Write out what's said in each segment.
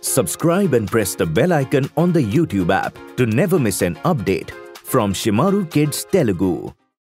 Subscribe and press the bell icon on the YouTube app to never miss an update from Shimaru Kids Telugu.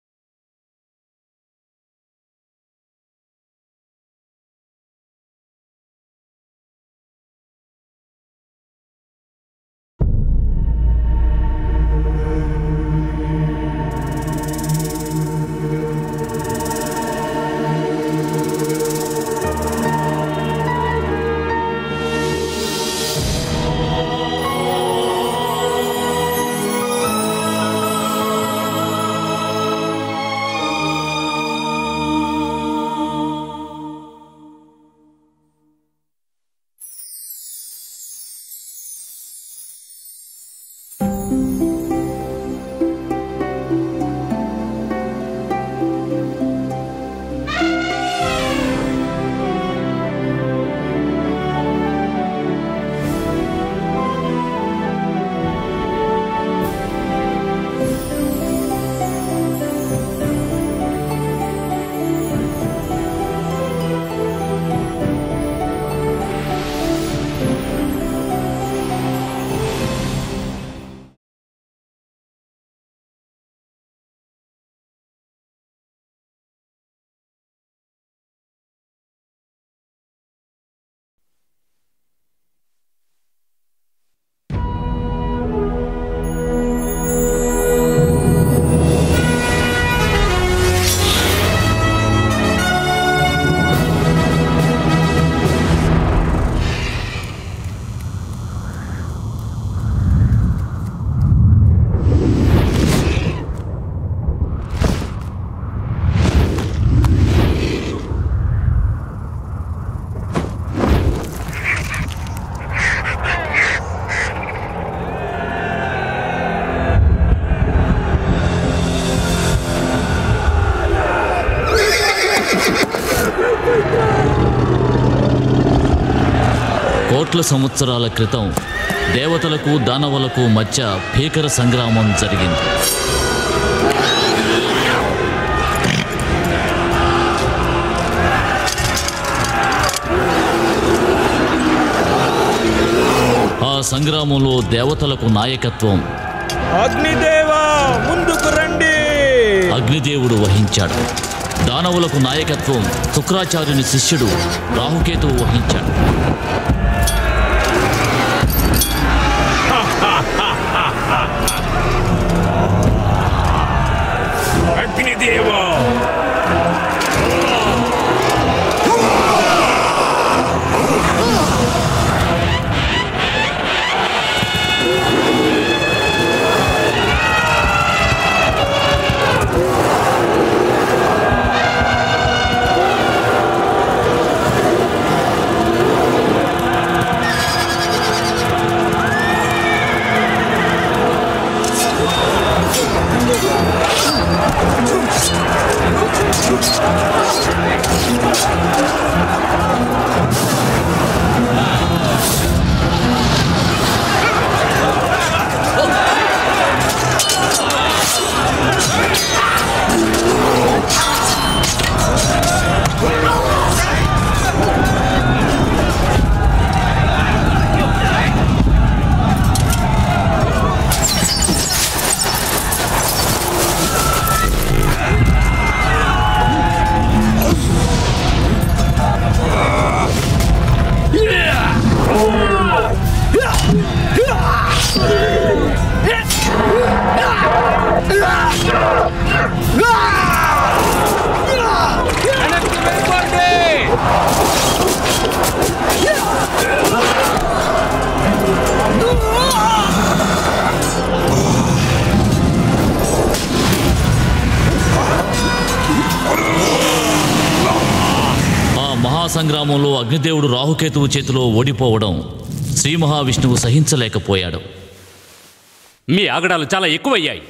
కోట్ల సంవత్సరాల క్రితం దేవతలకు దానవులకు మధ్య భీకర సంగ్రామం జరిగింది ఆ సంగ్రామంలో దేవతలకు నాయకత్వం అగ్నిదేవా ముందుకు రండి అగ్నిదేవుడు వహించాడు దానవులకు నాయకత్వం శుక్రాచార్యుని శిష్యుడు రాహుకేతువు వహించాడు అగ్నిదేవా వెనక్కి వెళ్ళిపోండి ఆ మహాసంగ్రామంలో అగ్నిదేవుడు రాహుకేతువు చేతిలో ఓడిపోవడం శ్రీ మహావిష్ణువు సహించలేకపోయాడు మీ ఆగడాలు చాలా ఎక్కువయ్యాయి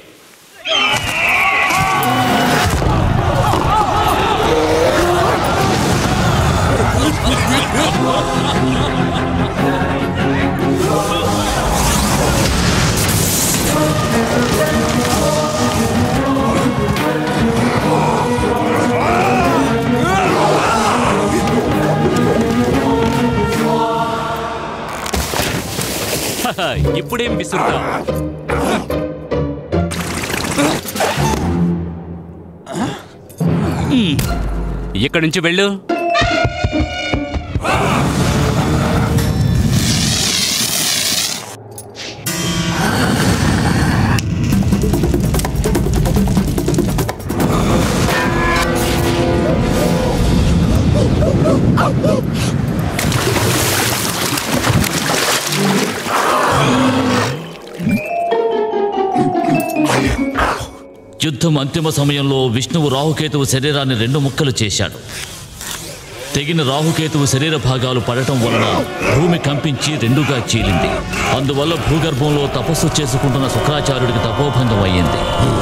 ఇప్పుడేం విసురుతావు ఇక్కడి నుంచి వెళ్ళు యుద్ధం అంతిమ సమయంలో విష్ణువు రాహుకేతువు శరీరాన్ని రెండు ముక్కలు చేశాడు తెగిన రాహుకేతువు శరీర భాగాలు పడటం వలన భూమి కంపించి రెండుగా చీలింది అందువల్ల భూగర్భంలో తపస్సు చేసుకుంటున్న శుక్రాచార్యుడికి తపోభంగం అయ్యింది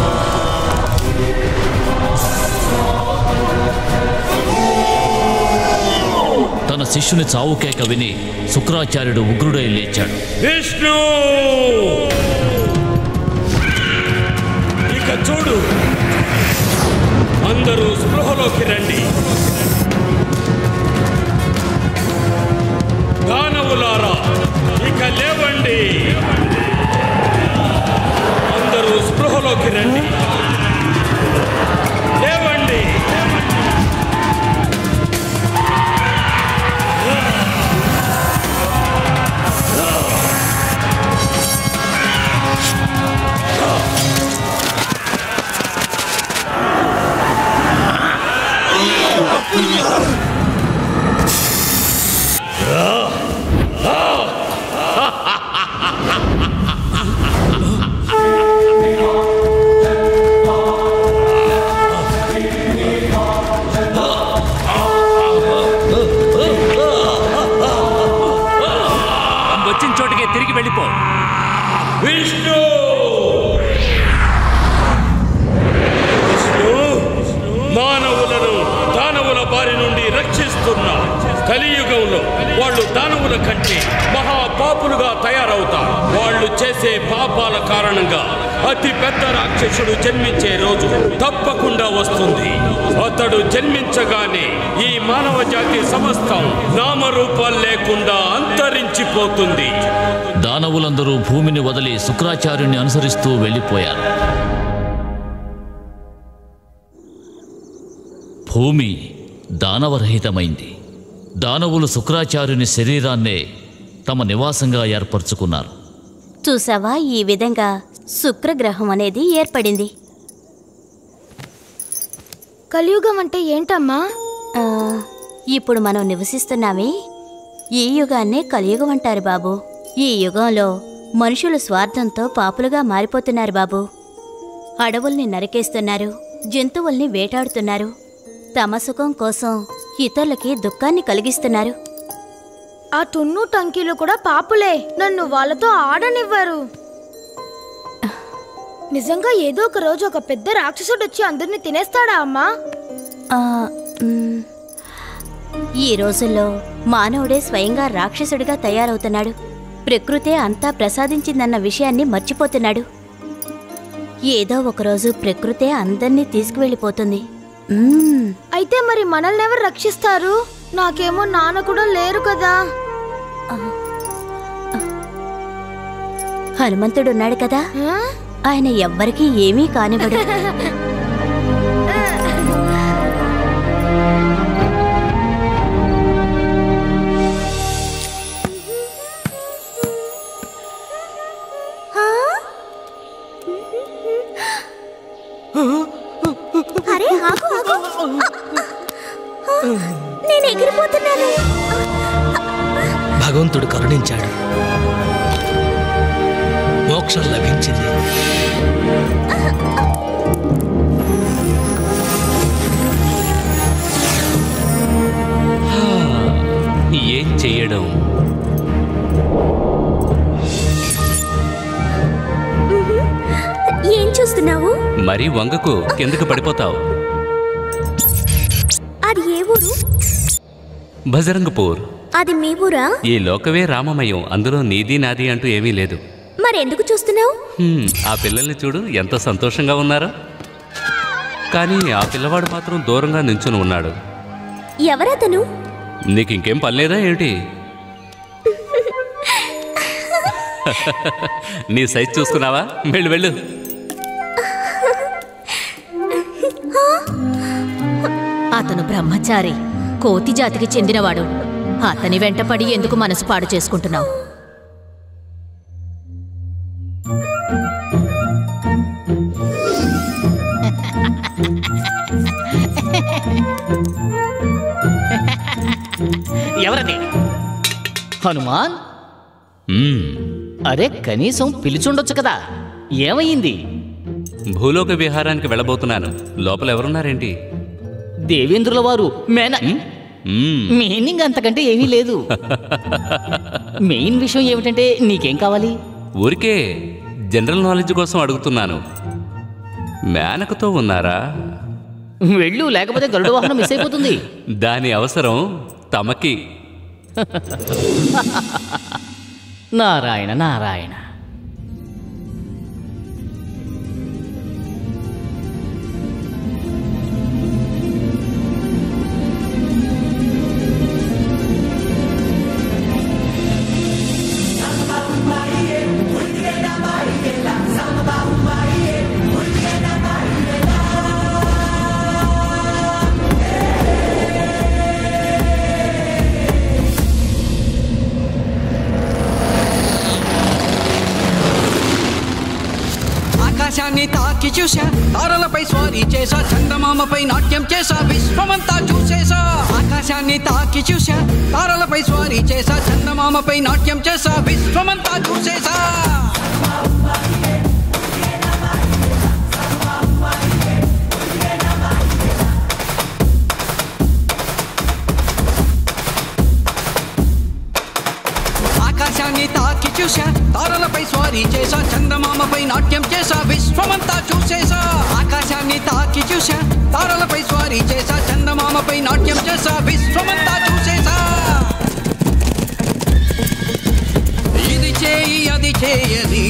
తన శిష్యుని చావుకేక విని శుక్రాచార్యుడు ఉగ్రుడై లేచాడు విష్ణు ఇక చూడు అందరూ స్పృహలోకి రండి దానవులారా ఇక లేవండి అందరూ స్పృహలోకి రండి లేవండి వచ్చిన చోటుకే తిరిగి వెళ్ళిపో విష్ణు విష్ణు మానవులను దానవుల బారి నుండి రక్షిస్తున్న కలియుగంలో వాళ్ళు దానవుల కంటే మహాపాపులుగా తయారవుతారు వాళ్ళు చేసే పాపాల కారణంగా అతి పెద్ద రాక్షసుడు జన్మించే రోజు తప్పకుండా వస్తుంది అతడు జన్మించగానే ఈ మానవ జాతి సమస్తం నామరూపాలు లేకుండా అంతరించిపోతుంది దానవులందరూ భూమిని వదిలి శుక్రాచార్యుని అనుసరిస్తూ వెళ్ళిపోయారు భూమి దానవరహితమైంది దానవులు శుక్రాచార్యుని శరీరాన్నే తమ నివాసంగా ఏర్పరచుకున్నారు చూసావా ఈ విధంగా శుక్రగ్రహం అనేది ఏర్పడింది కలియుగం అంటే ఏంటమ్మా ఆ, ఇప్పుడు మనం నివసిస్తున్నామే ఈ యుగాన్నే కలియుగం అంటారు బాబు ఈ యుగంలో మనుషులు స్వార్థంతో పాపులుగా మారిపోతున్నారు బాబు అడవుల్ని నరికేస్తున్నారు జంతువుల్ని వేటాడుతున్నారు తమ సుఖం కోసం ఇతరులకి దుఃఖాన్ని కలిగిస్తున్నారు ఆ టున్ను టంకీలు కూడా పాపులే నన్ను వాళ్ళతో ఆడనివ్వరు నిజంగా ఏదో ఒక రోజు ఒక పెద్ద రాక్షసుడు వచ్చి అందరిని తినేస్తాడా అమ్మా ఆ, మ్, ఈ రోజుల్లో మానవుడే స్వయంగా రాక్షసుడిగా తయారవుతున్నాడు ప్రకృతే అంతా ప్రసాదించిందన్న విషయాన్ని మర్చిపోతున్నాడు ఏదో ఒకరోజు ప్రకృతే అందర్నీ తీసుకువెళ్ళిపోతుంది మ్మ్. అయితే మరి మనల్ని ఎవరు రక్షిస్తారు నాకేమో నాన్న కూడా లేరు కదా హనుమంతుడున్నాడు కదా ఆ? ఆయన ఎవ్వరికీ ఏమీ కానివ్వడు అరే ఆగు ఆగు నేను ఎగిరిపోతున్నాను భగవంతుడు కరుణించాడు మోక్షం లభించింది ఏం చెయ్యడం ఏం చూస్తున్నావు మరీ వంగకు కిందకు పడిపోతావు అది ఏ ఊరు బజరంగపూర్ అది మీ ఊరా ఈ లోకవే రామమయం అందులో నీది నాది అంటూ ఏమీ లేదు మరెందుకు చూస్తున్నావు హ్మ్, ఆ పిల్లల్ని చూడు ఎంత సంతోషంగా ఉన్నారో కానీ ఆ పిల్లవాడు మాత్రం దూరంగా నించుని ఉన్నాడు ఎవరతను నీకు ఇంకేం పనిలేదా ఏమిటి నీ సైజ్ చూసుకున్నావా వెళ్ళు వెళ్ళు అతను బ్రహ్మచారి కోతి జాతికి చెందినవాడు అతని వెంటపడి ఎందుకు మనసు పాడు చేసుకుంటున్నావు ఎవరది హనుమాన్ మ్మ్. అరే కనీసం పిలిచుండొచ్చు కదా ఏమయ్యింది భూలోక విహారానికి వెళ్ళబోతున్నాను లోపల ఎవరున్నారేంటి దేవేంద్రుల వారు మేన మ్మ్. మీనింగ్ అంతకంటే ఏమీ లేదు మెయిన్ విషయం ఏమిటంటే నీకేం కావాలి ఊరికే జనరల్ నాలెడ్జ్ కోసం అడుగుతున్నాను మేనకతో ఉన్నారా వెళ్ళు లేకపోతే గరుడ వాహనం మిస్ అయిపోతుంది దాని అవసరం తమకి నారాయణ నారాయణ ఆకాశాన్ని తాకి చూసా తారలపై స్వారీ చేసా చందమామపై నాట్యం చేసా విశ్వమంతా చూసేసా ఆకాశాన్ని తాకి చూసా తారలపై స్వారీ చేసా చందమామపై నాట్యం చేసా విశ్వమంతా చూసేసా ఆకాశాన్ని తాకి చూసా తారలపై స్వారీ చేసా చందమామపై నాట్యం చేసా విశ్వమంతా చూసేసా ఆకాశాన్ని తాకి చూసా తారలపై స్వారీ చేసా చందమామపై నాట్యం చేసా విశ్వమంతా చూసేసా ఇది చేయి అది చేయని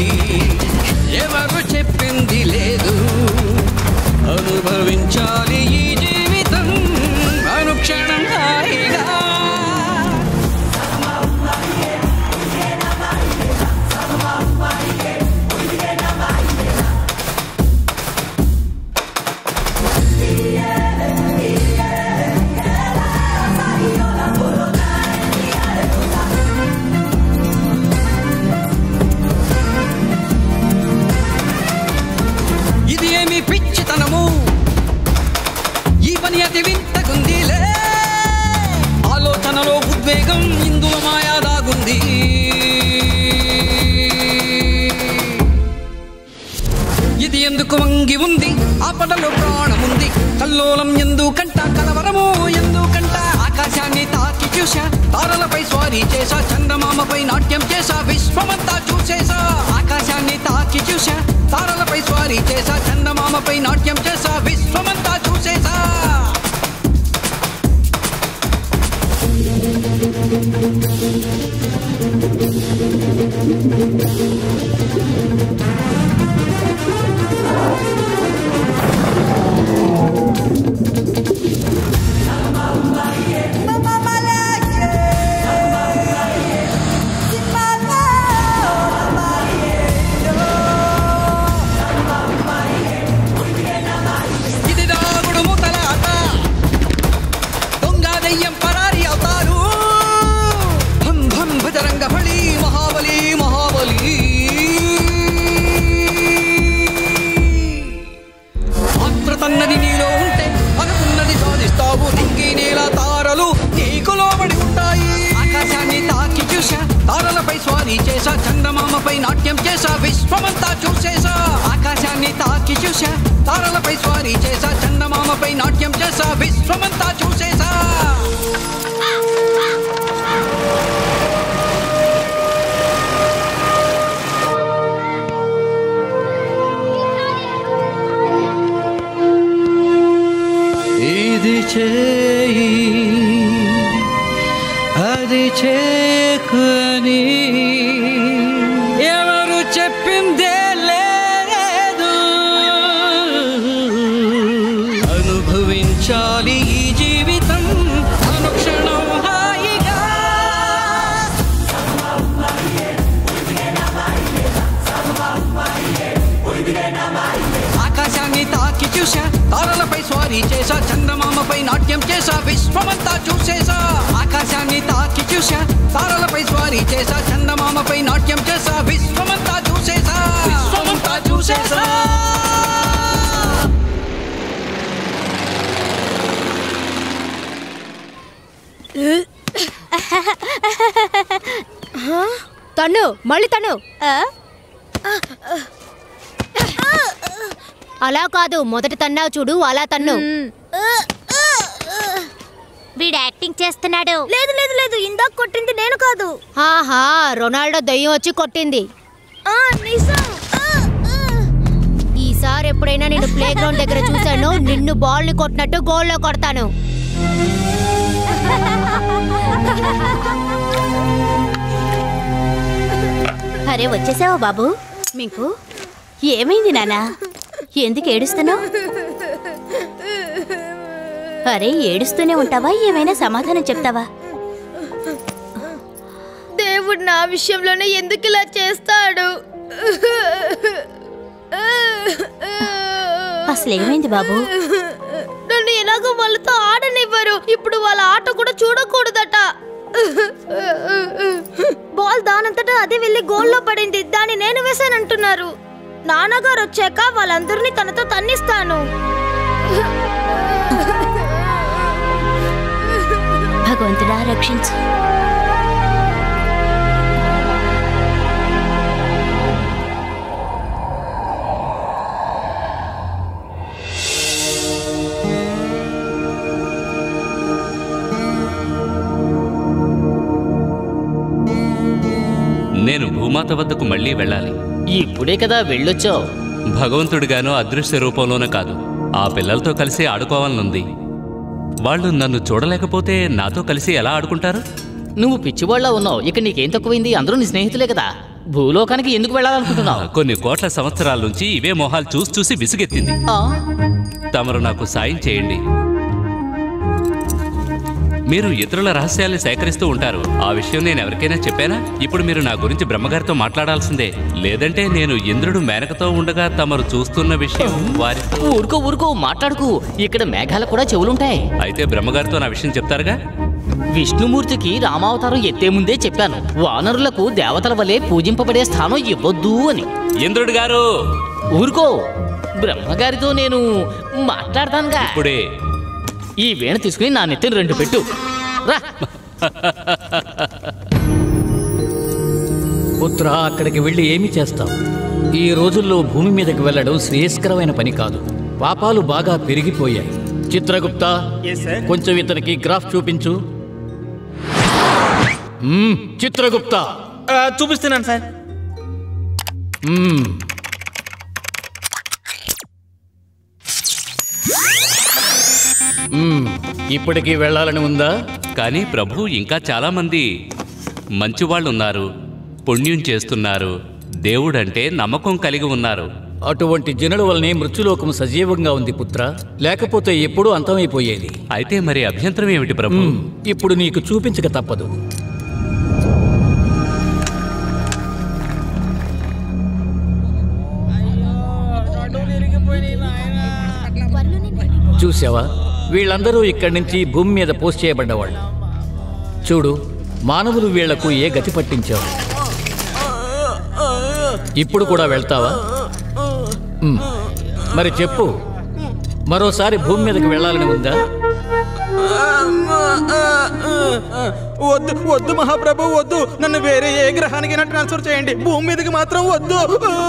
ఎవరు చెప్పింది లేదు అనుభవించాలి ఈ జీవితం అనుక్షణం హాయిగా ఇది ఏమి పిచ్చితనము ఈ పని అతి వింతకుందిలే ఆలోచనలో ఉద్వేగం ఇందులో మాయా దాగుంది ఇది ఎందుకు వంగి ఉంది ఆపదలో ప్రాణముంది కల్లోలం ఎందుకంట కలవరము ఎందుకంట ఆకాశాన్ని తాకి చూసా తారలపై స్వారీ చేసా చందమామపై నాట్యం చేసా విశ్వమంతా చూసేసా ఆకాశాన్ని తాకి చూసా తారలపై స్వారీ చేసా చందమామపై నాట్యం చేసా విశ్వమంతా చూసేసా ఇది దాగుడు మూతల ఆట దొంగ దెయ్యం పరారి అవుతారు భం భం భజరంగ బలి మహాబలి మహాబలి ఆత్రతన్నది నీలో ఉంటే అనుకున్నది సాధిస్తావు నింగి నేల తారలు నీకు లోబడి ఉంటాయి ఆకాశాన్ని తాకి చూసా తారలపై స్వారీ చేసా చందమామపై నాట్యం చేసా విశ్వమంతా చూసేసా ఆకాశాన్ని తాకి చూసా తారలపై స్వారీ చేసా చందమామపై నాట్యం చేసా విశ్వమంతా చూసేసా ఇది చేయి అది చేకని ఎవరు చెప్పిందే లేదు అనుభవించాలి ఈ జీవితం అనుక్షణం హాయిగా స్వారీ చేసా చందమామపై నాట్యం చేసా విశ్వమంతా చూసేసా ఆకాశాన్ని తాకి చూసా తారలపై స్వారీ చేసా చందమామపై నాట్యం చేసా విశ్వమంతా చూసేసా విశ్వమంతా చూసేసా తన్ను మళ్ళీ తన్ను అలా కాదు మొదట తన్నావు చూడు అలా తన్ను వీడు యాక్టింగ్ చేస్తున్నాడు లేదు లేదు లేదు ఇందాక కొట్టింది నేను కాదు ఆహా రొనాల్డో దయ్యం వచ్చి కొట్టింది ఆ నిజం ఆ, ఆ. ఈసారి ఎప్పుడైనా నేను ప్లే గ్రౌండ్ దగ్గర చూశాను నిన్ను బాల్ ని కొట్టినట్టు గోల్లో కొడతాను అరే వచ్చేసావా బాబు మీకు ఏమైంది నానా ఎందుకు ఏడుస్తున్నావు అరే ఏడుస్తూనే ఉంటావా ఏమైనా సమాధానం చెప్తావా దేవుడు నా విషయంలోనే ఎందుకు ఇలా చేస్తాడు అసలు ఏమైంది బాబు నన్ను ఎలాగో వాళ్ళతో ఆడనివ్వరు ఇప్పుడు వాళ్ళ ఆట కూడా చూడకూడదట బాల్ దానంతటా అదే వెళ్ళి గోల్లో పడింది దాన్ని నేను వేసానంటున్నారు నాన్నగారు వచ్చాక వాళ్ళందరినీ తనతో తన్నిస్తాను భగవంతుడా రక్షించు నేను భూమాత వద్దకు మళ్ళీ వెళ్ళాలి ఇప్పుడే కదా వెళ్ళొచ్చావు భగవంతుడిగాను అదృశ్య రూపంలోనే కాదు ఆ పిల్లలతో కలిసి ఆడుకోవాలనుంది వాళ్ళు నన్ను చూడలేకపోతే నాతో కలిసి ఎలా ఆడుకుంటారు నువ్వు పిచ్చివాళ్ళ ఉన్నావు ఇక నీకేం తక్కువైంది అందరూ నీ స్నేహితులే కదా భూలోకానికి ఎందుకు వెళ్ళాలనుకుంటున్నావు కొన్ని కోట్ల సంవత్సరాల నుంచి ఇవే మొహాలు చూసి చూసి విసుగెత్తింది ఆ, తమరు నాకు సాయం చేయండి మీరు ఇతరుల రహస్యాల్ని సేకరిస్తూ ఉంటారు ఆ విషయం నేను ఎవరికైనా చెప్పానా ఇప్పుడు మీరు నా గురించి బ్రహ్మగారితో మాట్లాడాల్సిందే లేదంటే నేను ఇంద్రుడు మేనకతో ఉండగా తమరు చూస్తున్న విషయం వారి ఊరుకో ఊరుకో మాట్లాడుకు ఇక్కడ మేఘాలకు కూడా చెవులుంటాయి అయితే బ్రహ్మగారితో నా విషయం చెప్తారుగా విష్ణుమూర్తికి రామావతారం ఎత్తే ముందే చెప్పాను వానరులకు దేవతల వలె పూజింపబడే స్థానం ఇవ్వద్దు అని ఇంద్రుడు గారు ఊరుకో బ్రహ్మగారితో నేను మాట్లాడతానుగా ఇప్పుడే ఈ వీణ తీసుకుని నా నెత్తిని రెండు పెట్టు రా పుత్ర అక్కడికి వెళ్ళి ఏమి చేస్తావు ఈ రోజుల్లో భూమి మీదకి వెళ్ళడం శ్రేయస్కరమైన పని కాదు పాపాలు బాగా పెరిగిపోయాయి చిత్రగుప్త కొంచెం ఇతనికి గ్రాఫ్ చూపించు మ్మ్, చిత్రగుప్త చూపిస్తున్నాను సార్ మ్మ్. మ్మ్, ఇప్పటికీ వెళ్ళాలని ఉందా కానీ ప్రభు ఇంకా చాలా మంది మంచివాళ్ళు ఉన్నారు పుణ్యం చేస్తున్నారు దేవుడంటే నమ్మకం కలిగి ఉన్నారు అటువంటి జనుల వల్లనే మృత్యులోకం సజీవంగా ఉంది పుత్ర లేకపోతే ఎప్పుడూ అంతమైపోయేది అయితే మరి అభ్యంతరం ఏమిటి ప్రభు మ్మ్, ఇప్పుడు నీకు చూపించక తప్పదు చూసావా వీళ్ళందరూ ఇక్కడి నుంచి భూమి మీద పోస్ట్ చేయబడ్డవాళ్ళు చూడు మానవులు వీళ్లకు ఏ గతి పట్టించావు ఇప్పుడు కూడా వెళ్తావా మ్మ్. మరి చెప్పు మరోసారి భూమి మీదకి వెళ్ళాలని ఉందా వద్దు వద్దు మహాప్రభు వద్దు నన్ను వేరే ఏ గ్రహానికైనా ట్రాన్స్ఫర్ చేయండి భూమి మీదకి మాత్రం వద్దు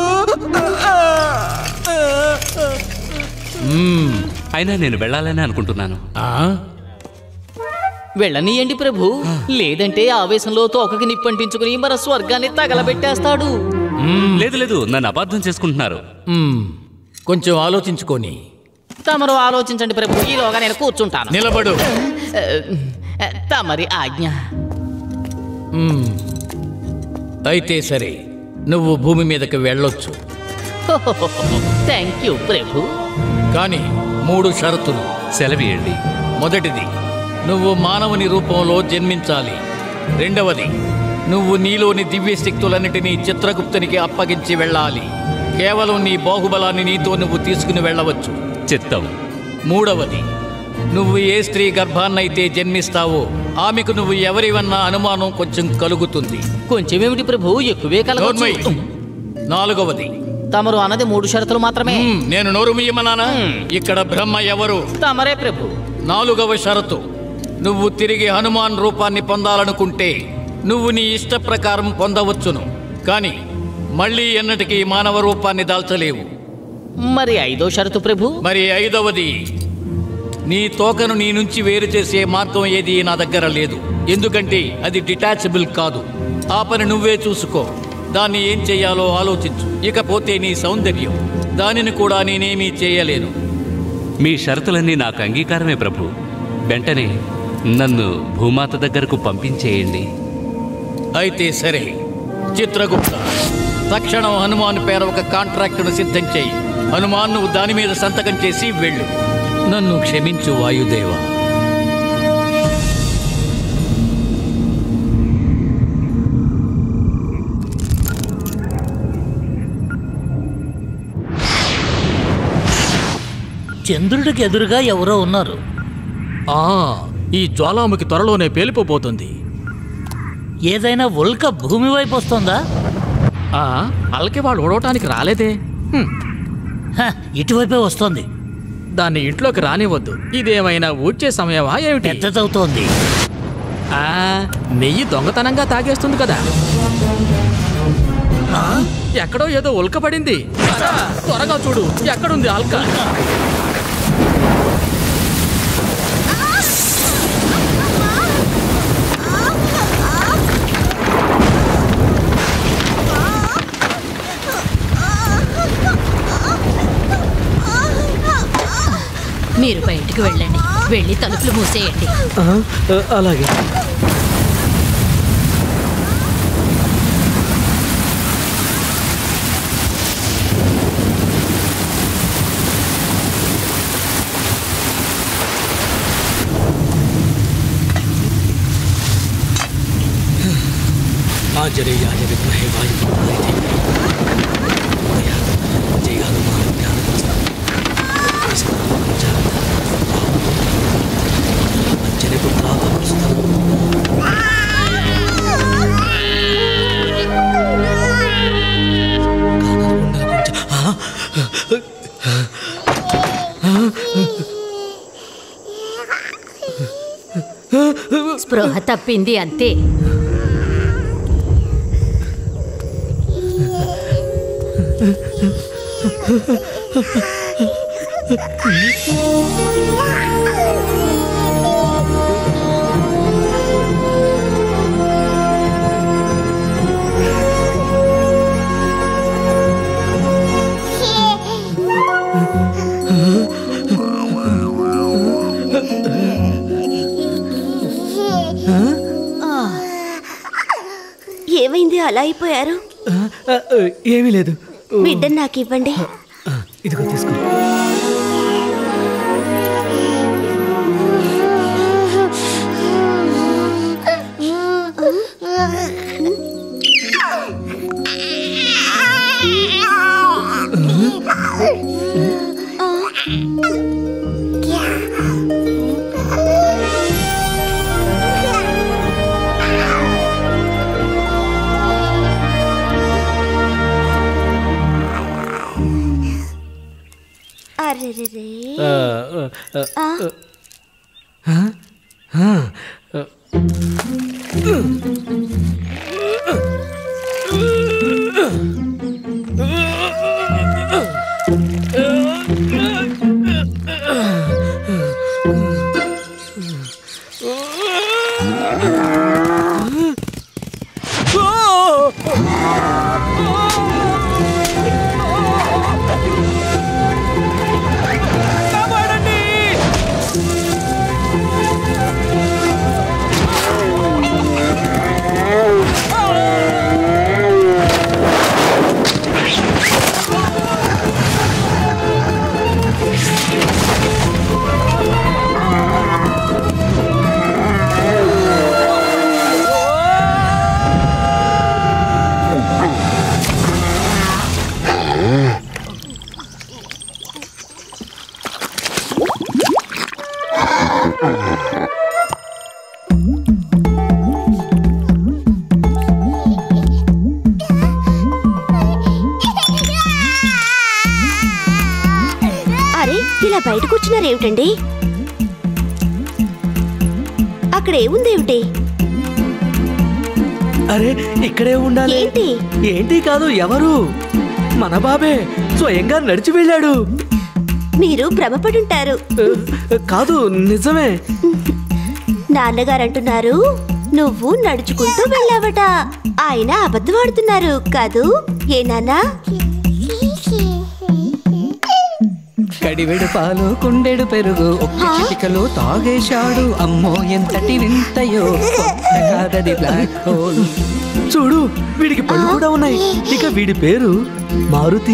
మ్మ్. అయినా నేను వెళ్ళాలని అనుకుంటున్నాను ఆ? వెళ్ళనీయండి ప్రభు లేదంటే ఆవేశంలో తోకకి నిప్పంటించుకుని మన స్వర్గాన్ని తగలబెట్టేస్తాడు లేదు లేదు నన్ను అబద్ధం చేసుకుంటున్నారు మ్మ్. కొంచెం ఆలోచించుకొని తమరు ఆలోచించండి ప్రభు ఈలోగా నేను కూర్చుంటాను నిలబడు ఆ, తమరి ఆజ్ఞ మ్మ్. అయితే సరే నువ్వు భూమి మీదకి వెళ్ళొచ్చు థ్యాంక్ యూ ప్రభు కానీ మూడు షరతులు సెలవియండి మొదటిది నువ్వు మానవుని రూపంలో జన్మించాలి రెండవది నువ్వు నీలోని దివ్య శక్తులన్నిటినీ చిత్రగుప్తునికి అప్పగించి వెళ్ళాలి కేవలం నీ బాహుబలాన్ని నీతో నువ్వు తీసుకుని వెళ్ళవచ్చు చిత్తం మూడవది నువ్వు ఏ స్త్రీ గర్భాన్నైతే జన్మిస్తావో ఆమెకు నువ్వు ఎవరివన్న అనుమానం కొంచెం కలుగుతుంది కొంచెమేమిటి ప్రభు ఎక్కువే నోర్మై. కలగచ్చు నాలుగవది తమరు అన్నది మూడు షరతులు మాత్రమే మ్మ్, నేను నోరు ముయ్యమన్నానా ఇక్కడ బ్రహ్మ ఎవరు తమరే ప్రభు నాలుగవ షరతు నువ్వు తిరిగి హనుమాన్ రూపాన్ని పొందాలనుకుంటే నువ్వు నీ ఇష్ట ప్రకారం పొందవచ్చును కానీ మళ్ళీ ఎన్నటికీ మానవ రూపాన్ని దాల్చలేవు మరి ఐదో షరతు ప్రభు మరి ఐదవది నీ తోకను నీ నుంచి వేరు చేసే మార్గం ఏది నా దగ్గర లేదు ఎందుకంటే అది డిటాచబుల్ కాదు ఆ పని నువ్వే చూసుకో దాన్ని ఏం చేయాలో ఆలోచించు ఇకపోతే నీ సౌందర్యం దానిని కూడా నేనేమీ చేయలేను మీ షరతులన్నీ నాకు అంగీకారమే ప్రభు వెంటనే నన్ను భూమాత దగ్గరకు పంపించేయండి అయితే సరే చిత్రగుప్త తక్షణం హనుమాన్ పేర ఒక కాంట్రాక్టును సిద్ధం చేయి హనుమాన్ నువ్వు దాని మీద సంతకం చేసి వెళ్ళు నన్ను క్షమించు వాయుదేవా చంద్రుడికి ఎదురుగా ఎవరో ఉన్నారు ఆ ఈ జ్వాలాముఖి త్వరలోనే పేలిపోబోతుంది ఏదైనా ఉల్క భూమి వైపు వస్తుందా ఆ అలకి వాడు ఓడవటానికి రాలేదే హ్మ్. హ, ఇటువైపే వస్తోంది దాన్ని ఇంట్లోకి రానివ్వద్దు ఇదేమైనా ఊడ్చే సమయమా ఏమిటి పెద్దదవుతోంది ఆ నెయ్యి దొంగతనంగా తాగేస్తుంది కదా ఆ, ఎక్కడో ఏదో ఉల్క పడింది త్వరగా, త్వరగా చూడు ఎక్కడుంది అల్క మీరు బయటికి వెళ్ళండి వెళ్ళి తలుపులు మూసేయండి అలాగే ఆంజనేయాయ విద్మహే వాయుపుత్రాయ ధీమహి జయ హనుమాన్ జ్ఞానప్రస్థ స్పృహ తప్పింది అంతే ఏమైంది అలా అయిపోయారు ఏమీ లేదు బిడ్డను నాకు ఇవ్వండి ఇదిగో తీసుకో అరెరెరే. ఆ, ఆ, ఆ, ఆ, ఆ, ఆ. ఆ కూర్చున్నారు ఏమిటండి అక్కడ ఏముందేమిటి అరే ఇక్కడే ఉండాలి ఏంటి ఏంటి కాదు ఎవరు మన బాబే స్వయంగా నడిచి వెళ్ళాడు మీరు భ్రమపడుంటారు కాదు నిజమే నాన్నగారు అంటున్నారు నువ్వు నడుచుకుంటూ వెళ్ళావట ఆయన అబద్ధం ఆడుతున్నారు కాదు ఏ నాన్నా కడివెడు పాలు కుండెడు పెరుగు ఒక్క చిటికలో తాగేశాడు అమ్మో ఎంతటి వింతయో కొత్త కాదది బ్లాక్ హోల్ చూడు వీడికి పళ్ళు కూడా ఉన్నాయి ఇక వీడి పేరు మారుతి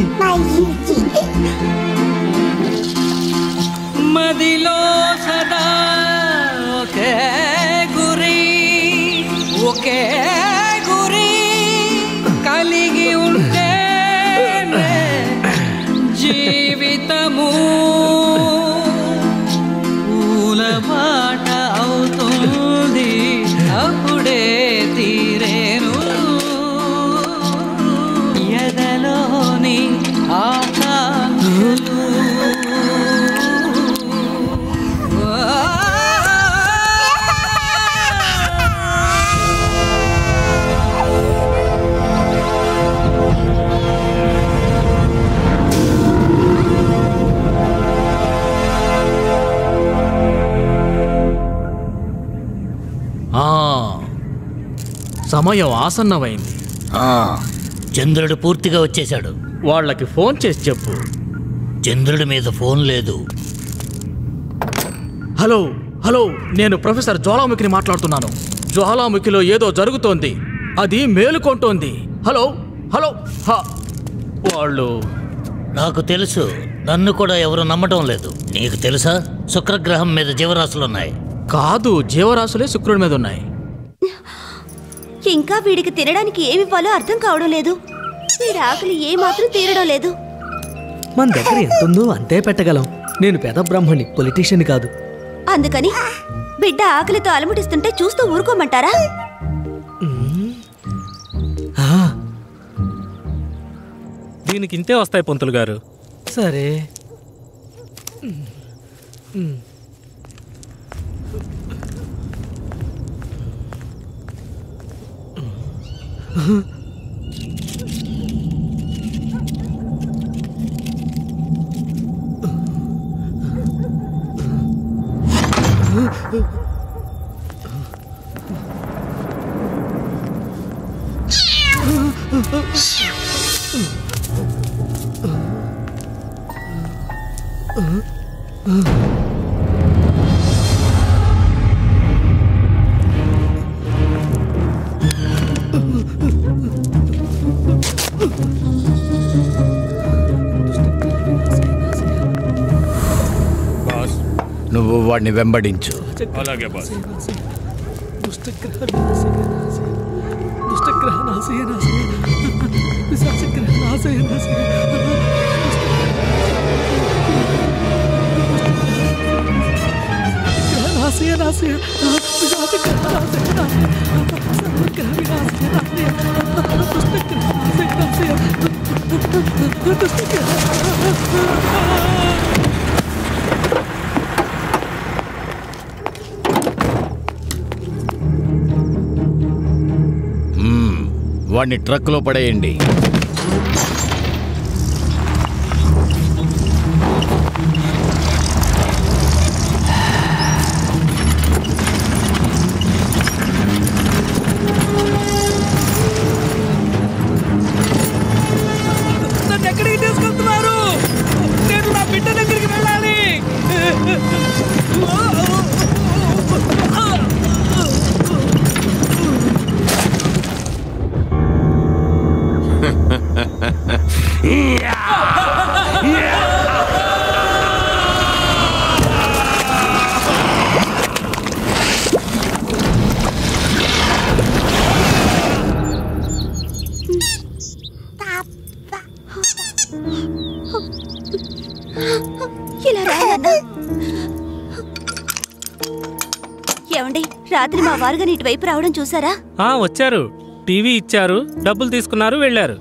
మదిలో సదా ఒకే గురి ఒకే గురి కలిగి ఉంటే జీవితము పూల బాట అవుతుంది అప్పుడే తీరేను ఎదలోని ఆకాంక్షలు ఆ, సమయం ఆసన్నమైంది ఆ, చంద్రుడు పూర్తిగా వచ్చేశాడు వాళ్ళకి ఫోన్ చేసి చెప్పు చంద్రుడి మీద ఫోన్ లేదు హలో హలో నేను ప్రొఫెసర్ జ్వాలాముఖిని మాట్లాడుతున్నాను జ్వాలాముఖిలో ఏదో జరుగుతోంది అది మేలుకొంటోంది హలో హలో హ. వాళ్ళు నాకు తెలుసు నన్ను కూడా ఎవరు నమ్మటం లేదు నీకు తెలుసా శుక్రగ్రహం మీద జీవరాశులున్నాయి కాదు జీవరాశులే శుక్రుడి మీద ఉన్నాయి ఇంకా వీడికి తినడానికి ఏమివ్వాలో అర్థం కావడం లేదు వీడి ఆకలి ఏ మాత్రం తీరడం లేదు మన దగ్గర ఎంత ఉందో అంతే పెట్టగలం నేను పెద బ్రహ్మణి పొలిటీషియన్ కాదు అందుకని బిడ్డ ఆకలితో అలముటిస్తుంటే చూస్తూ ఊరుకోమంటారా దీనికి ఇంతే వస్తాయి పంతులు గారు సరే బాస్ నువ్వు వాడిని వెంబడించు అలాగే బాస్ మ్మ్. వాడిని ట్రక్లో పడేయండి నన్ను ఎక్కడికి తీసుకెళ్తున్నారు నేను నా బిడ్డ దగ్గరికి వెళ్ళాలి ఇలా రా నాన్న. ఏమండి రాత్రి మా వారుగా ఇటువైపు రావడం చూసారా ఆ వచ్చారు టీవీ ఇచ్చారు డబ్బులు తీసుకున్నారు వెళ్ళారు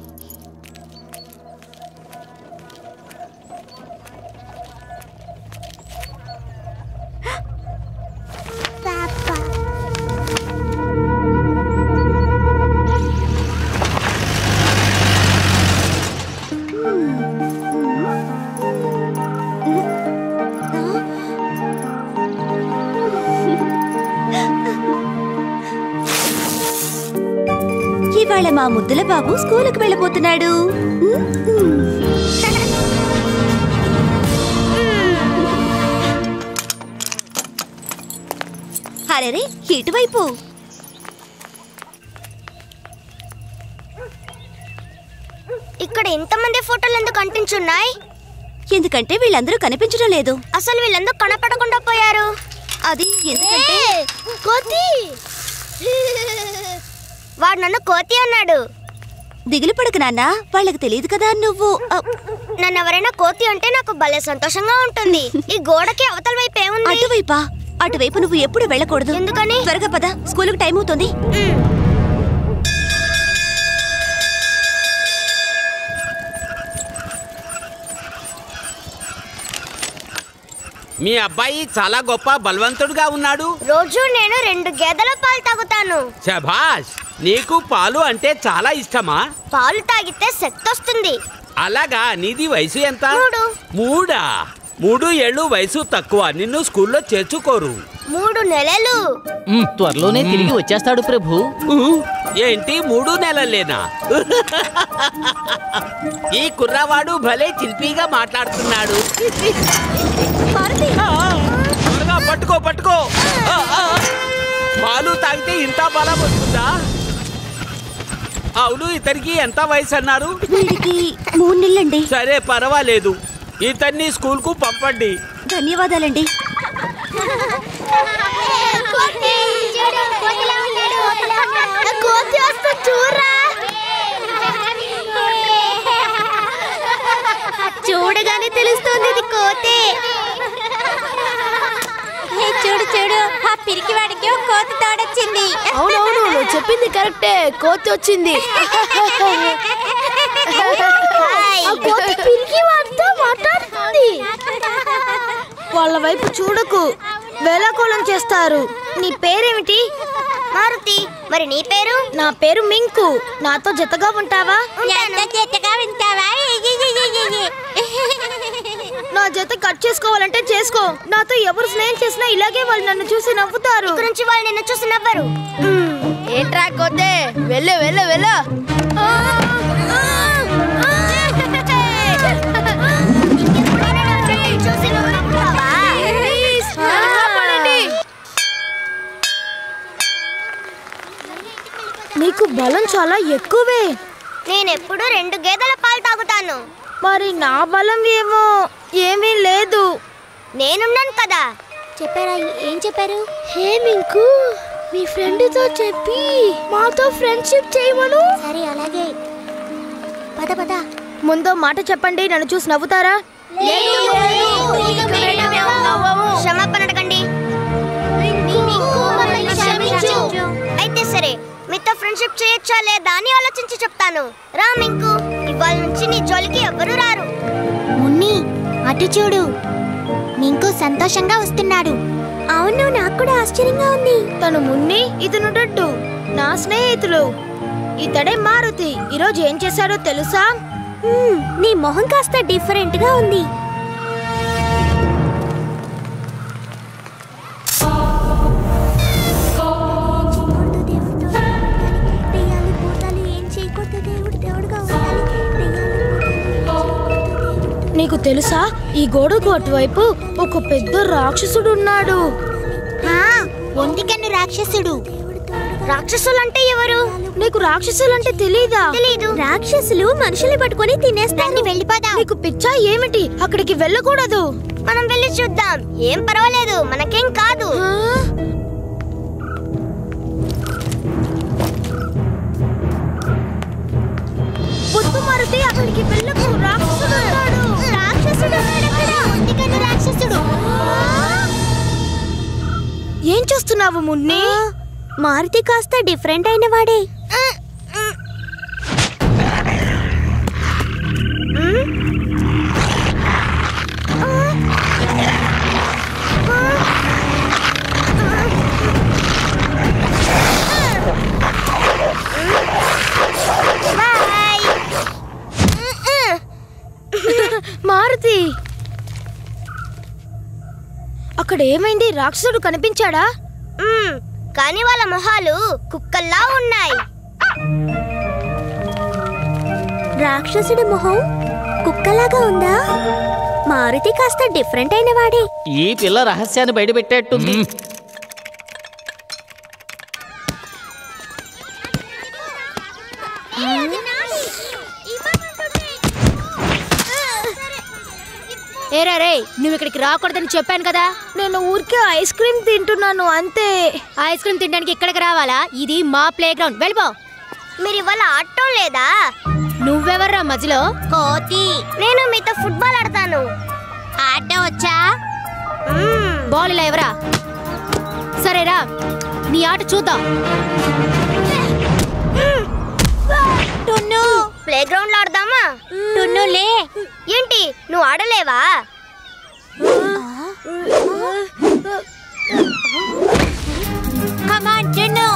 ఇవాళ మా ముద్దుల బాబు స్కూలుకు వెళ్ళబోతున్నాడు అరే ఇటువైపు ఇక్కడ ఇంతమంది ఫోటోలు ఎందుకు అంటించున్నాయి ఎందుకంటే వీళ్ళందరూ కనిపించడం లేదు అసలు వీళ్ళెందుకు కనపడకుండా పోయారు అది ఎందుకంటే కోతి వాడు నన్ను కోతి అన్నాడు దిగులు పడకు నాన్న వాళ్ళకి తెలియదు కదా నువ్వు అ, నన్ను ఎవరైనా కోతి అంటే నాకు భలే సంతోషంగా ఉంటుంది ఈ గోడకి అవతల వైపు ఏముంది అటువైపా అటువైపు నువ్వు ఎప్పుడు వెళ్ళకూడదు ఎందుకని త్వరగా పద స్కూలుకు టైం అవుతుంది మీ అబ్బాయి చాలా గొప్ప బలవంతుడుగా ఉన్నాడు రోజు నేను రెండు గేదెల పాలు తాగుతాను శభాష్ నీకు పాలు అంటే చాలా ఇష్టమా పాలు తాగితే శక్తి వస్తుంది అలాగా నీది వయసు ఎంత మూడు. మూడా మూడు ఏళ్ళు వయసు తక్కువ నిన్ను స్కూల్లో చేర్చుకోరు మూడు నెలలు మ్, త్వరలోనే తిరిగి వచ్చేస్తాడు ప్రభు ఏంటి మూడు నెలలేనా ఈ కుర్రవాడు భలే చిల్పీగా మాట్లాడుతున్నాడు త్వరగా పట్టుకో పట్టుకో ఆ, ఆ, ఆ. పాలు తాగితే ఇంత బలం వస్తుందా అవును ఇతనికి ఎంత వయసు అన్నారు వీడికి మూడు నెలలండి సరే పర్వాలేదు ఇతన్ని స్కూల్ కు పంపండి ధన్యవాదాలండి కోతి వస్తుంది చూడరా చూడగానే తెలుస్తుంది ఇది కోతే చూడు చూడు ఆ పిరికి వాడికి ఒక కోతి తోడొచ్చింది అవునవును నువ్వు చెప్పింది కరెక్టే కోతి వచ్చింది ఆ కోతి పిరికి వాడితో మాట్లాడుతుంది వాళ్ళ వైపు చూడకు వేలాకోళం చేస్తారు నీ పేరేమిటి మారుతి మరి నీ పేరు నా పేరు మింకు నాతో జతగా ఉంటావా జతగా వింటావా నా జత కట్ చేసుకోవాలంటే చేసుకో నాతో ఎవరు స్నేహం చేసినా ఇలాగే వాళ్ళు నన్ను చూసి నవ్వుతారు నుంచి వాళ్ళు నిన్ను చూసి నవ్వరు ఏంట్రా కొద్దే వెళ్ళు వెళ్ళు వెళ్ళు నీకు బలం చాలా ఎక్కువే నేనెప్పుడు రెండు గేదెల పాలు తాగుతాను మరి నా బలం ఏమో ఏమీ లేదు నేనున్నాను కదా చెప్పారా ఏం చెప్పారు హే మింకు మీ ఫ్రెండ్తో చెప్పి మాతో ఫ్రెండ్షిప్ చేయమను సరే అలాగే పద పద ముందో మాట చెప్పండి నన్ను చూసి నవ్వుతారా క్షమాపణ అడగండి అయితే సరే మీతో ఫ్రెండ్షిప్ చేయొచ్చా లేదా అని ఆలోచించి చెప్తాను రా మింకు ఇవాళ నుంచి నీ జోలికి ఎవరు రారు మున్ని అటు చూడు మింకు సంతోషంగా వస్తున్నాడు అవును నాకు కూడా ఆశ్చర్యంగా ఉంది తను మున్ని ఇతను డడ్డు నా స్నేహితులు ఇతడే మారుతి ఈరోజు ఏం చేశాడో తెలుసా నీ మొహం కాస్త డిఫరెంట్ గా ఉంది నీకు తెలుసా ఈ గోడకు అటువైపు ఒక పెద్ద రాక్షసుడు ఉన్నాడు ఒంటికన్ను రాక్షసుడు రాక్షసులు అంటే ఎవరు నీకు రాక్షసులు అంటే తెలీదా తెలీదు రాక్షసులు మనుషుల్ని పట్టుకొని తినేస్తాను వెళ్ళిపోదాం నీకు పిచ్చా ఏమిటి అక్కడికి వెళ్ళకూడదు మనం వెళ్ళి చూద్దాం ఏం పర్వాలేదు మనకేం కాదు పొద్దు మారుతి అక్కడికి వెళ్ళకు రాక్షసుడు ఉన్నాడు రాక్షసుడు ఒంటికన్ను రాక్షసుడు ఏం చేస్తున్నావు మున్ని మారుతి కాస్త డిఫరెంట్ అయిన వాడే మారుతి అక్కడ ఏమైంది రాక్షసుడు కనిపించాడా కానీ వాళ్ళ మొహాలు కుక్కల్లా ఉన్నాయి రాక్షసుడి మొహం కుక్కలాగా ఉందా మారుతి కాస్త డిఫరెంట్ అయిన వాడే ఈ పిల్ల రహస్యాన్ని బయటపెట్టేట్టుంది ఏరా రే నువ్వు ఇక్కడికి రాకూడదని చెప్పాను కదా నేను ఊరికే ఐస్ క్రీమ్ తింటున్నాను అంతే ఐస్ క్రీమ్ తినడానికి ఇక్కడికి రావాలా ఇది మా ప్లే గ్రౌండ్ వెళ్ళిపో మీరు ఇవాళ ఆడటం లేదా నువ్వెవర్రా మధ్యలో కోతి నేను మీతో ఫుట్బాల్ ఆడతాను ఆడటం వచ్చా బాల్ ఇలా ఎవరా సరేరా నీ ఆట చూద్దాం టున్ను ప్లే గ్రౌండ్ లో ఆడదామా టున్ను లే ఏంటి నువ్వు ఆడలేవా కమాన్ టున్ను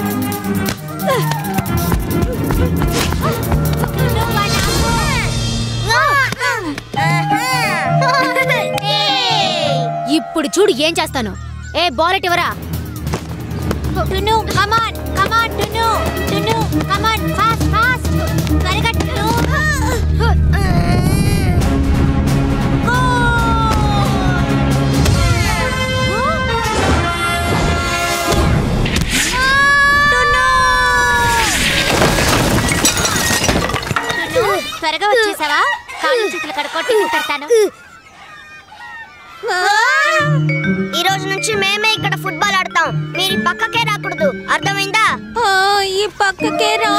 ఇప్పుడు చూడు ఏం చేస్తాను ఏ బాల్ ఇవ్వరా టును కమాన్ కమాన్ టును టును కమాన్ ఫాస్ట్ ఫాస్ట్ త్వరగా టును త్వరగా వచ్చేసావా కాళ్ళు చేతులు కడుక్కొట్టి పెడతాను ఈ రోజు నుంచి మేమే ఇక్కడ ఫుట్బాల్ ఆడతాం మీరు ఈ పక్కకే రాకూడదు అర్థమైందా ఈ పక్కకే రా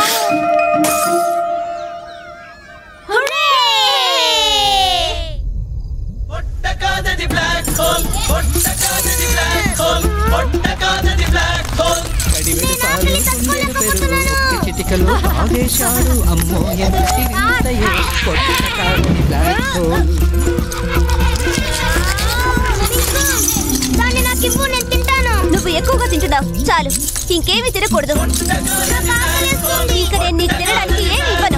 కాదది బ్లాక్ హోల్ పొట్ట కాదది బ్లాక్ హోల్ పొట్ట కాదది బ్లాక్ హోల్ కడివెడు పాలు కుండెడు పెరుగు చిటికలు ఆదేశాలు అమ్మో ఎంత తిరిగితయో పొట్ట కాదది బ్లాక్ హోల్ దాన్ని నాకు ఇవ్వు నేను తింటాను నువ్వు ఎక్కువగా తింటున్నావు చాలు ఇంకేమీ తినకూడదు ఇక నేను నీకు తినడానికి ఏమి ఇవ్వను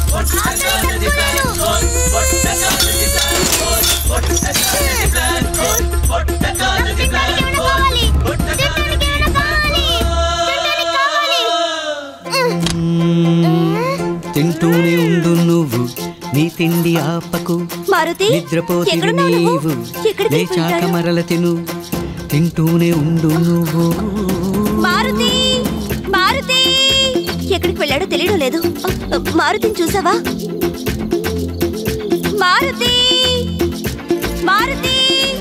తింటూనే ఉండు నువ్వు నీ తిండి ఆపకు మారుతి నిద్రపోతే ఎక్కడున్నావు నువ్వు? నీవు ఎక్కడికి లేచాక వెళ్ళిపోయాడు? మరల తిను తింటూనే ఉండు నువ్వు మారుతి మారుతి ఎక్కడికి వెళ్ళాడో తెలియడం లేదు మారుతిని చూసావా మారుతి మారుతి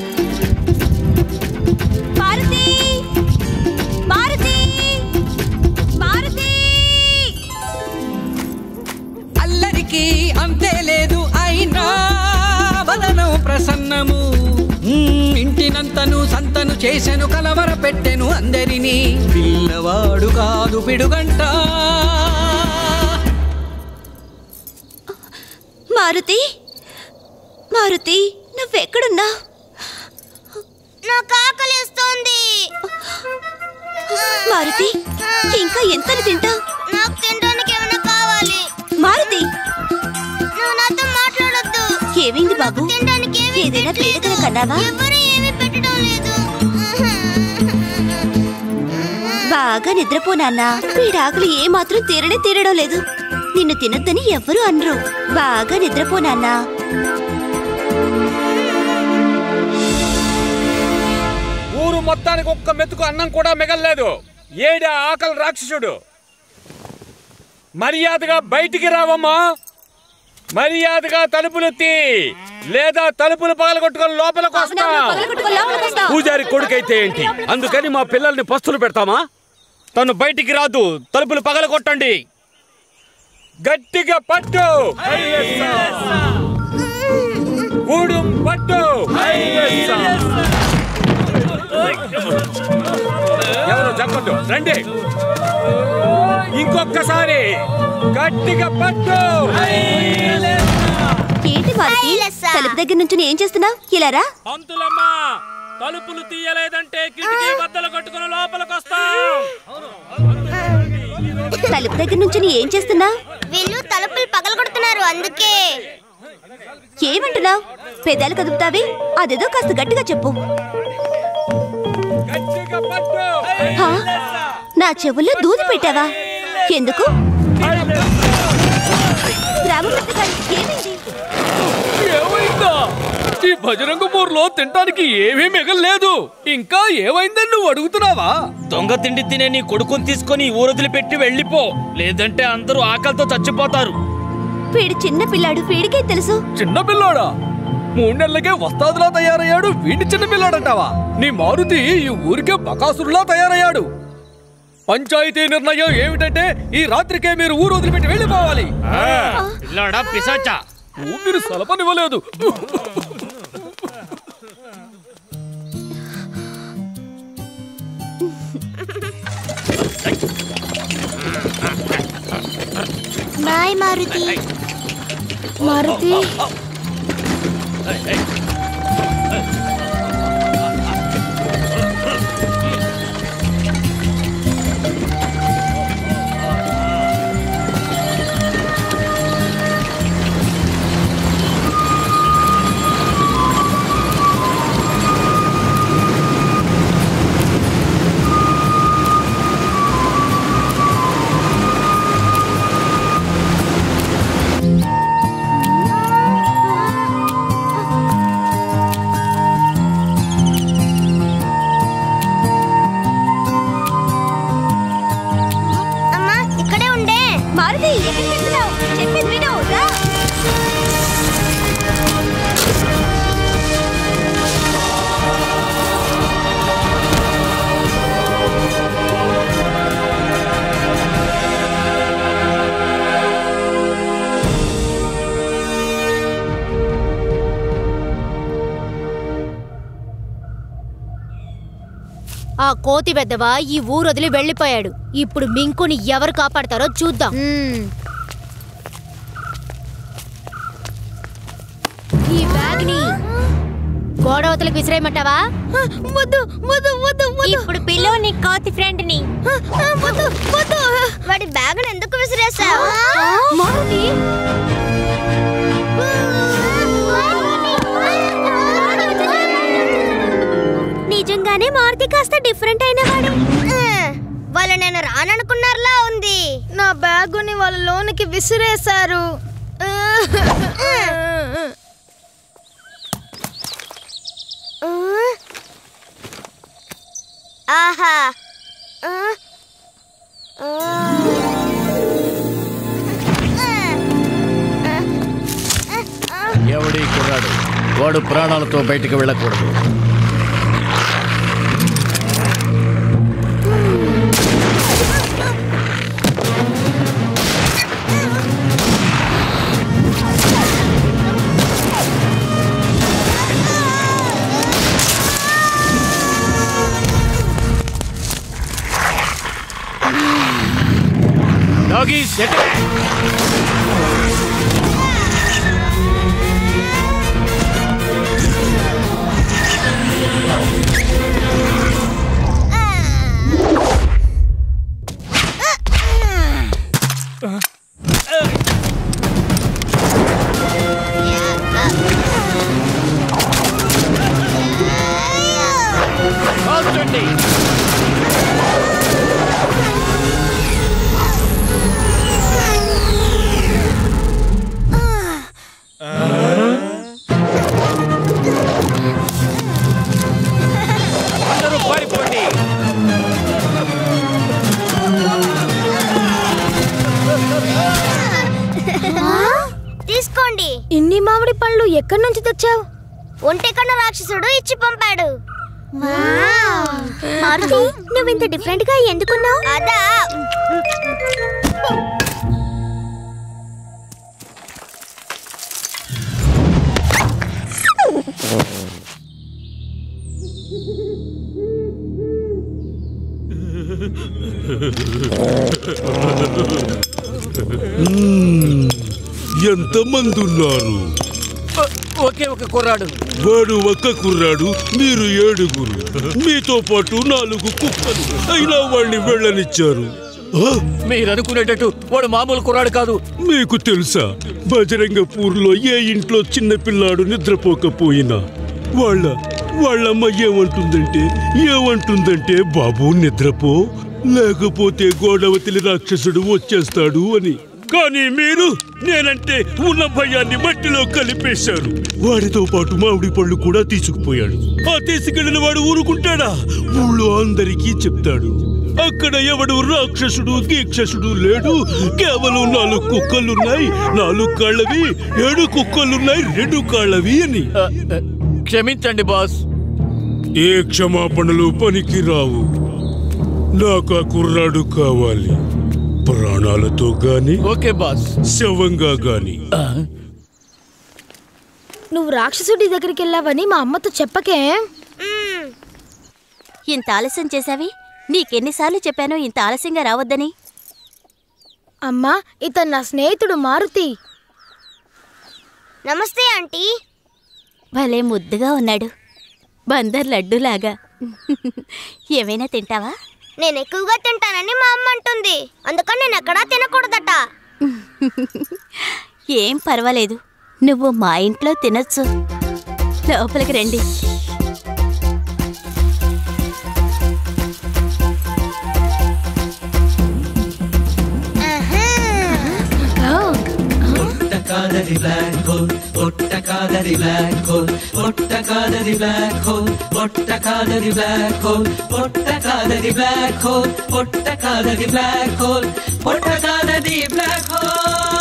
మారుతి మారుతి మారుతి అల్లరికి అంతే లేదు అయినా వదనం ప్రసన్నము మ్మ్, ఇంటినంతను సంతను చేసెను కలవర పెట్టెను అందరినీ పిల్లవాడు కాదు పిడుగంట మారుతి మారుతి నువ్వెక్కడున్నా నాకు ఆకలిస్తోంది మారుతి ఇంకా ఎంత తింటావు నాకు తినడానికి ఏమైనా కావాలి మారుతి నువ్వు నాతో మాట్లాడొద్దు ఏమైంది బాబు తినడానికి ఏమీ ఏదైనా పీడకల కన్నావా ఎవరు ఏమీ పెట్టడం లేదు బాగా నిద్రపో నాన్న వీడాకులు ఏ మాత్రం తీరనే తీరడం లేదు నిన్ను తినొద్దని ఎవ్వరూ అనరు బాగా నిద్రపో నాన్న ఊరు మొత్తానికి ఒక్క మెతుకు అన్నం కూడా మిగల్లేదు ఏడా ఆకలి రాక్షసుడు మర్యాదగా బయటికి రావమ్మా మర్యాదగా తలుపులు తీ లేదా తలుపులు పగలగొట్టుకొని లోపలికి వస్తా పూజారి కొడుకైతే ఏంటి అందుకని మా పిల్లల్ని పస్తులు పెడతామా తను బయటికి రాదు తలుపులు పగలగొట్టండి గట్టిగా పట్టు కూడు పట్టు ఎవరు చెప్పద్దు రండి ఇంకొక్కసారి గట్టిగా పట్టు ఏంటి మారుతి తలుపు దగ్గర నుంచి ఏం చేస్తున్నావు ఇలా రా పంతులమ్మా తలుపులు తీయలేదంటే కిటికీ బద్దలు కట్టుకుని లోపలికి వస్తాం తలుపు దగ్గర నుంచి ఏం చేస్తున్నావు వీళ్ళు తలుపులు పగలగొడుతున్నారు అందుకే ఏమంటున్నావు పెదాలు కదుపుతావి అదేదో కాస్త గట్టిగా చెప్పు హా? నా చెవుల్లో దూది పెట్టావా ఎందుకు గ్రామపతి గారు ఏమైంది ఏమైందా ఈ భజరంగపూర్లో తినడానికి ఏమీ మిగల్లేదు ఇంకా ఏమైందని నువ్వు అడుగుతున్నావా దొంగ తిండి తినే నీ కొడుకుని తీసుకొని ఊరొదిలి పెట్టి వెళ్ళిపో లేదంటే అందరూ ఆకలితో చచ్చిపోతారు వీడు చిన్న పిల్లాడు వీడికే తెలుసు చిన్న పిల్లాడా మూడు నెలలకే వస్తాదులా తయారయ్యాడు వీడి చిన్న పిల్లాడంటావా నీ మారుతి ఈ ఊరికే బకాసురులా తయారయ్యాడు పంచాయతీ నిర్ణయం ఏమిటంటే ఈ రాత్రికే మీరు ఊరు వదిలిపెట్టి వెళ్ళిపోవాలి పిల్లాడా పిశాచా ఊపిరి సలపనివ్వలేదు బాయ్ మారుతి మారుతి అమ్మా ఇక్కడే ఉండే మారుతి ఎక్కడికి వెళ్తున్నావు చెప్పేది విను రా ఆ కోతి పెద్దవా ఈ ఊరు వదిలి వెళ్ళిపోయాడు ఇప్పుడు మింకుని ఎవరు కాపాడతారో చూద్దాం ఈ బ్యాగ్ ని గోడవతలకు విసిరేయమంటావా వద్దు వద్దు వద్దు వద్దు ఇప్పుడు పిల్లో నీ కోతి ఫ్రెండ్ ని వద్దు వద్దు వాడి బ్యాగ్ ఎందుకు విసిరేసావు మారుతి నిజంగానే మారుతి కాస్త డిఫరెంట్ అయిన వాడు వాళ్ళు నేను రాననుకున్నారులా ఉంది నా బ్యాగుని వాళ్ళ లోనికి విసిరేశారు ఆహా ఎవడి కుర్రాడు వాడు ప్రాణాలతో బయటికి వెళ్ళకూడదు డాగీస్ కాల్చండి అందరూ పారిపోండి తీసుకోండి ఇన్ని మామిడి పళ్ళు ఎక్కడి నుంచి తెచ్చావు ఒంటెకన్న రాక్షసుడు ఇచ్చి పంపాడు మారుతి నువ్వు ఇంత డిఫరెంట్ గా ఎందుకున్నావు అదా ఎంతమంది ఉన్నారు ఒకే ఒక కుర్రాడు వాడు ఒక్క కుర్రాడు మీరు ఏడుగురు మీతో పాటు నాలుగు కుక్కలు అయినా వాడిని వెళ్ళనిచ్చారు ఆ? మీరు అనుకునేటట్టు వాడు మామూలు కుర్రాడు కాదు మీకు తెలుసా బజరంగపూర్లో ఏ ఇంట్లో చిన్న పిల్లాడు నిద్రపోకపోయినా వాళ్ళ వాళ్ళమ్మ ఏమంటుందంటే ఏమంటుందంటే బాబు నిద్రపో లేకపోతే గోడవతిలి రాక్షసుడు వచ్చేస్తాడు అని కానీ మీరు నేనంటే ఉన్న భయాన్ని మట్టిలో కలిపేశారు వాడితో పాటు మామిడి పళ్ళు కూడా తీసుకుపోయాడు ఆ తీసుకెళ్లిన వాడు ఊరుకుంటాడా ఊళ్ళో అందరికీ చెప్తాడు అక్కడ ఎవడు రాక్షసుడు దీక్షసుడు లేడు కేవలం నాలుగు కుక్కలున్నాయి నాలుగు కాళ్ళవి ఏడు కుక్కలున్నాయి రెండు కాళ్ళవి అని క్షమించండి బాస్ ఏ క్షమాపణలు పనికి రావు నాకు ఆ కుర్రాడు కావాలి ప్రాణాలతో గాని ఓకే బాస్ శవంగా గాని నువ్వు రాక్షసుడి దగ్గరికి వెళ్ళావని మా అమ్మతో చెప్పకే ఇంత ఆలస్యం చేశావి నీకెన్నిసార్లు చెప్పాను ఇంత ఆలస్యంగా రావద్దని అమ్మా ఇతను నా స్నేహితుడు మారుతి నమస్తే ఆంటీ భలే ముద్దుగా ఉన్నాడు బందర్ లడ్డులాగా ఏమైనా తింటావా నేను ఎక్కువగా తింటానని మా అమ్మ అంటుంది అందుకని నేను ఎక్కడా తినకూడదట ఏం పర్వాలేదు నువ్వు మా ఇంట్లో తినొచ్చు లోపలికి రండి పొట్ట కాదది బ్లాక్ హోల్ పొట్ట కాదది బ్లాక్ హోల్ పొట్ట కాదది బ్లాక్ హోల్ పొట్ట కాదది బ్లాక్ హోల్ పొట్ట కాదది బ్లాక్ హోల్ పొట్ట కాదది బ్లాక్ హోల్ పొట్ట కాదది బ్లాక్ హోల్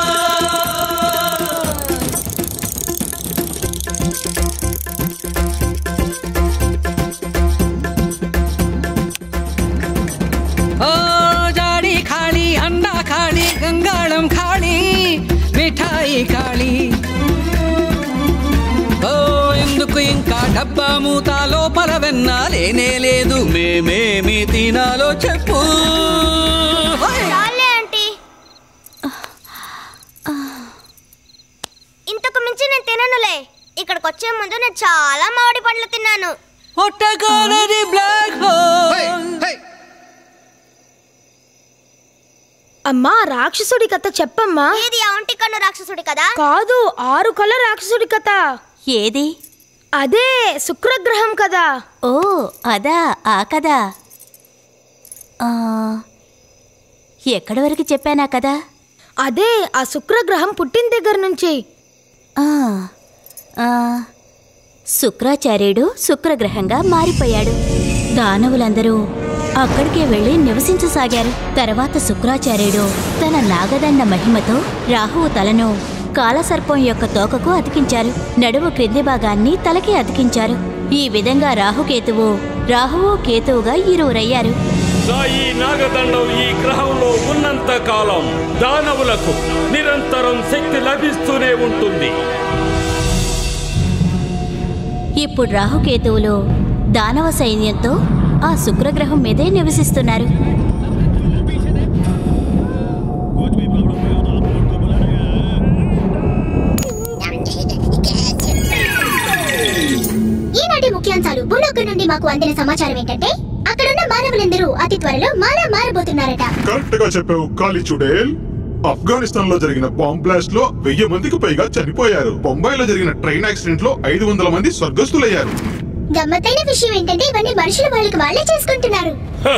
ओ जाडी खाली अंडा खाली गंगाळम खाली మిఠాయి ఖాళీ ఓ ఎందుకు ఇంకా డబ్బా మూత లోపల వెన్న లేనే లేదు మేమేమి తినాలో చెప్పు చాలే ఆంటీ ఇంతకు మించి నేను తిననులే ఇక్కడికి వచ్చే ముందు నేను చాలా మామిడి పండ్లు తిన్నాను పొట్టగోదరి బ్లాక్ హోల్ అమ్మా రాక్షసుడి కథ చెప్పమ్మా ఏది ఆ ఒంటి కన్ను రాక్షసుడి కదా కాదు ఆరు కళ్ళ రాక్షసుడి కథ ఏది అదే శుక్రగ్రహం కదా ఓ అదా ఆ కదా ఆ, ఎక్కడి వరకు చెప్పానా కదా అదే ఆ శుక్రగ్రహం పుట్టిన దగ్గర నుంచి ఆ, ఆ, శుక్రాచార్యుడు శుక్రగ్రహంగా మారిపోయాడు దానవులందరూ అక్కడికే వెళ్లి నివసించసాగారు తర్వాత శుక్రాచార్యుడు తన నాగదండ మహిమతో రాహువు తలను కాలసర్పం యొక్క తోకకు అతికించారు నడుము క్రింది భాగాన్ని తలకి అతికించారు ఈ విధంగా రాహుకేతువు రాహువు కేతువుగా ఇరువురయ్యారు నా ఈ నాగదండం ఈ గ్రహంలో ఉన్నంత కాలం దానవులకు నిరంతరం శక్తి లభిస్తూనే ఉంటుంది ఇప్పుడు రాహుకేతువులు దానవ సైన్యంతో ఆ శుక్రగ్రహం మీదే నివసిస్తున్నారు ఈనాటి ముఖ్యాంశాలు భూలోకం నుండి మాకు అందిన సమాచారం ఏంటంటే అక్కడున్న మానవులందరూ అతి త్వరలో మాలా మారబోతున్నారట కరెక్ట్ గా చెప్పావు కాలి చుడేల్ ఆఫ్ఘనిస్తాన్ లో జరిగిన బాంబ్ బ్లాస్ట్ లో వెయ్యి మందికి పైగా చనిపోయారు బొంబాయిలో జరిగిన ట్రైన్ యాక్సిడెంట్ లో ఐదు వందల మంది స్వర్గస్థులయ్యారు గమ్మత్తైన విషయం ఏంటంటే ఇవన్నీ మనుషులు వాళ్ళకి వాళ్ళే చేసుకుంటున్నారు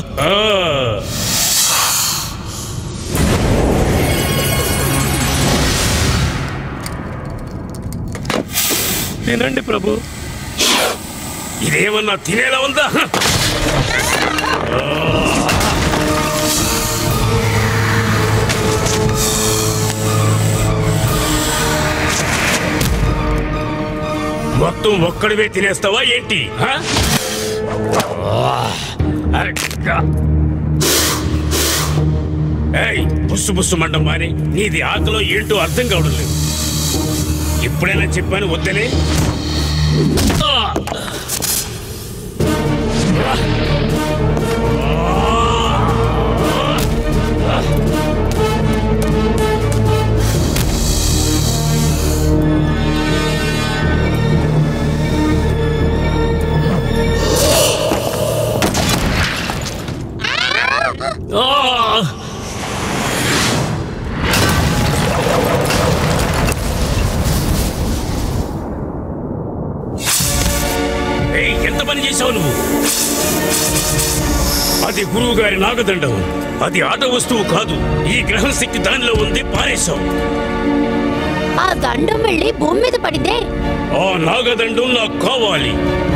తినండి ప్రభు ఇదేమన్నా తినేలా ఉందా మొత్తం ఒక్కడివే తినేస్తావా ఏంటి ఆ? ఏయ్ బుస్సు బుస్సు మండం మాని నీది ఆకలో ఏంటో అర్థం కావడం లేదు ఎప్పుడైనా చెప్పాను వద్దనే ఆ! ఆ! ఏయ్, ఎంత పని చేసావు నువ్వు అది గురువు గారి నాగదండం అది ఆట వస్తువు కాదు ఈ గ్రహం శక్తి దానిలో ఉంది పారేశాం ఆ దండం వెళ్ళి భూమి మీద పడిందే ఆ నాగదండం నాకు కావాలి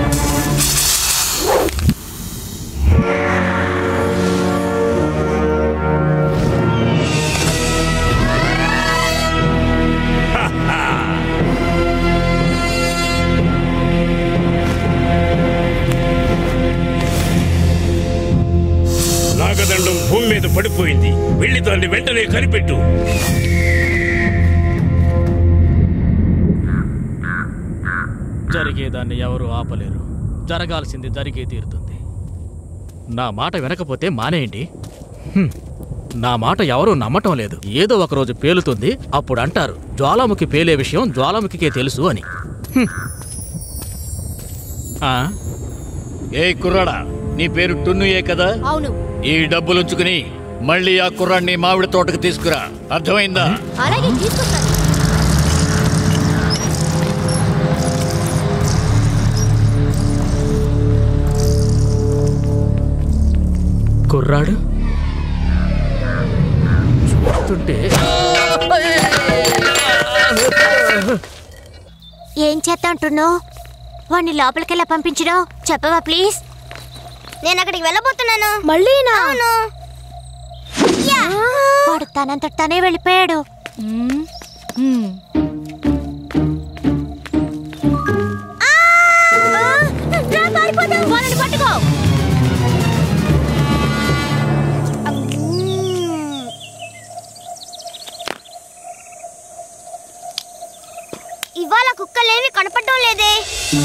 నాగదండం భూమి మీద పడిపోయింది వెళ్ళి దాన్ని వెంటనే కనిపెట్టు జరిగేదాన్ని ఎవరు ఆపలేరు జరగాల్సింది జరిగే తీరుతుంది నా మాట వినకపోతే మానేయండి హ్మ్. నా మాట ఎవరూ నమ్మటం లేదు ఏదో ఒక రోజు పేలుతుంది అప్పుడు అంటారు జ్వాలాముఖి పేలే విషయం జ్వాలాముఖికే తెలుసు అని హ్మ్. ఆ? ఏ కుర్రాడా నీ పేరు టున్నుయే కదా అవును ఈ డబ్బులుంచుకుని మళ్ళీ ఆ కుర్రాన్ని మామిడి తోటకు తీసుకురా అర్థమైందా అలాగే తీసుకొస్తాను కుర్రాడు చూస్తుంటే ఏం చేస్తా అంటున్నావు వాడిని లోపలికెళ్ళా పంపించడం చెప్పవా ప్లీజ్ నేను అక్కడికి వెళ్ళబోతున్నాను మళ్ళీ అవును వాడు తనంత తనే వెళ్ళిపోయాడు వాళ్ళని పట్టుకో ఇవాళ కుక్కలేవి కనపడడం లేదే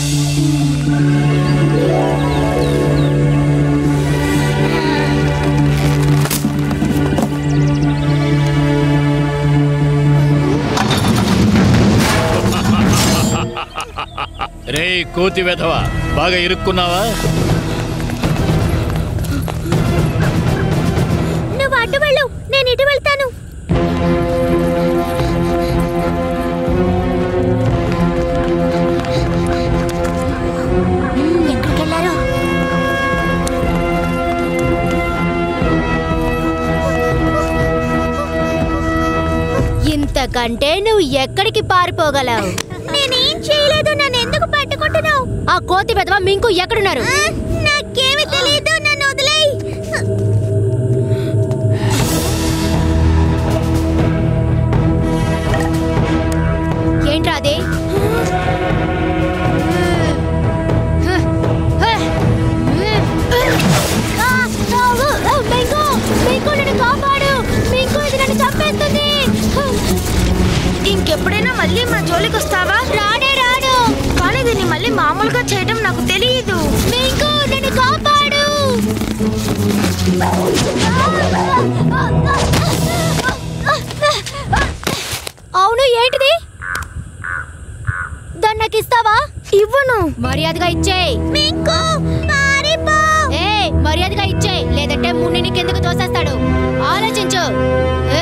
రే కోతి వెధవ బాగా ఇరుక్కున్నావా నువ్వు అటు వెళ్ళు నేను ఇటు వెళ్తాను ఎక్కడికి వెళ్ళారు ఇంతకంటే నువ్వు ఎక్కడికి పారిపోగలవు నేనేం చేయలేదు నన్ను ఎందుకు పట్టుకుంటున్నావు ఆ కోతి పెదవ మింకు ఎక్కడున్నారు నాకేమి తెలియదు నన్ను వదిలేయ్ ఏంట్రా అది ఆ, రావు, ఆ, మింకు, మింకు నన్ను కాపాడు మింకు ఇది నన్ను చంపేస్తుంది ఇంకెప్పుడైనా మళ్ళీ మా జోలికి వస్తావా రాడే రాడు కానీ దీన్ని మళ్ళీ మామూలుగా చేయడం నాకు తెలియదు మింకు నన్ను కాపాడు అవును ఏంటిది దాన్ని నాకు ఇస్తావా ఇవ్వను మర్యాదగా ఇచ్చేయ్ మింకు పారిపో ఏ మర్యాదగా ఇచ్చేయ్ లేదంటే మున్నిని కిందకు తోసేస్తాడు ఆలోచించు ఏ?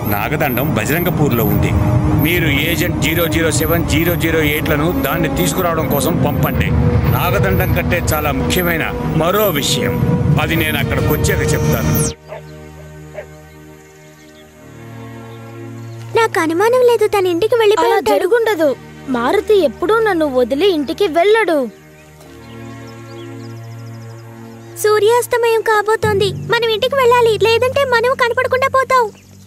నాగదండం బజరంగపూర్లో ఉంది మీరు agent zero zero seven zero zero ఎయిట్లను దాన్ని తీసుకురావడం కోసం పంపండి నాగదండం కంటే చాలా ముఖ్యమైన మరో విషయం అది నేను అక్కడికి వచ్చాక చెప్తాను నాకు అనుమానం లేదు తన ఇంటికి వెళ్ళిపోయి అలా జరుగుండదు మారుతి ఎప్పుడూ నన్ను వదిలి ఇంటికి వెళ్ళడు సూర్యాస్తమయం కాబోతోంది మనం ఇంటికి వెళ్ళాలి లేదంటే మనం కనపడకుండా పోతాం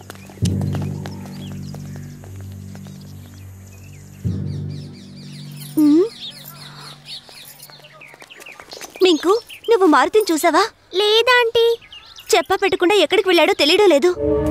మింకు నువ్వు మారుతిని చూసావా లేదా ఆంటీ చెప్ప పెట్టకుండా ఎక్కడికి వెళ్ళాడో తెలియడం లేదు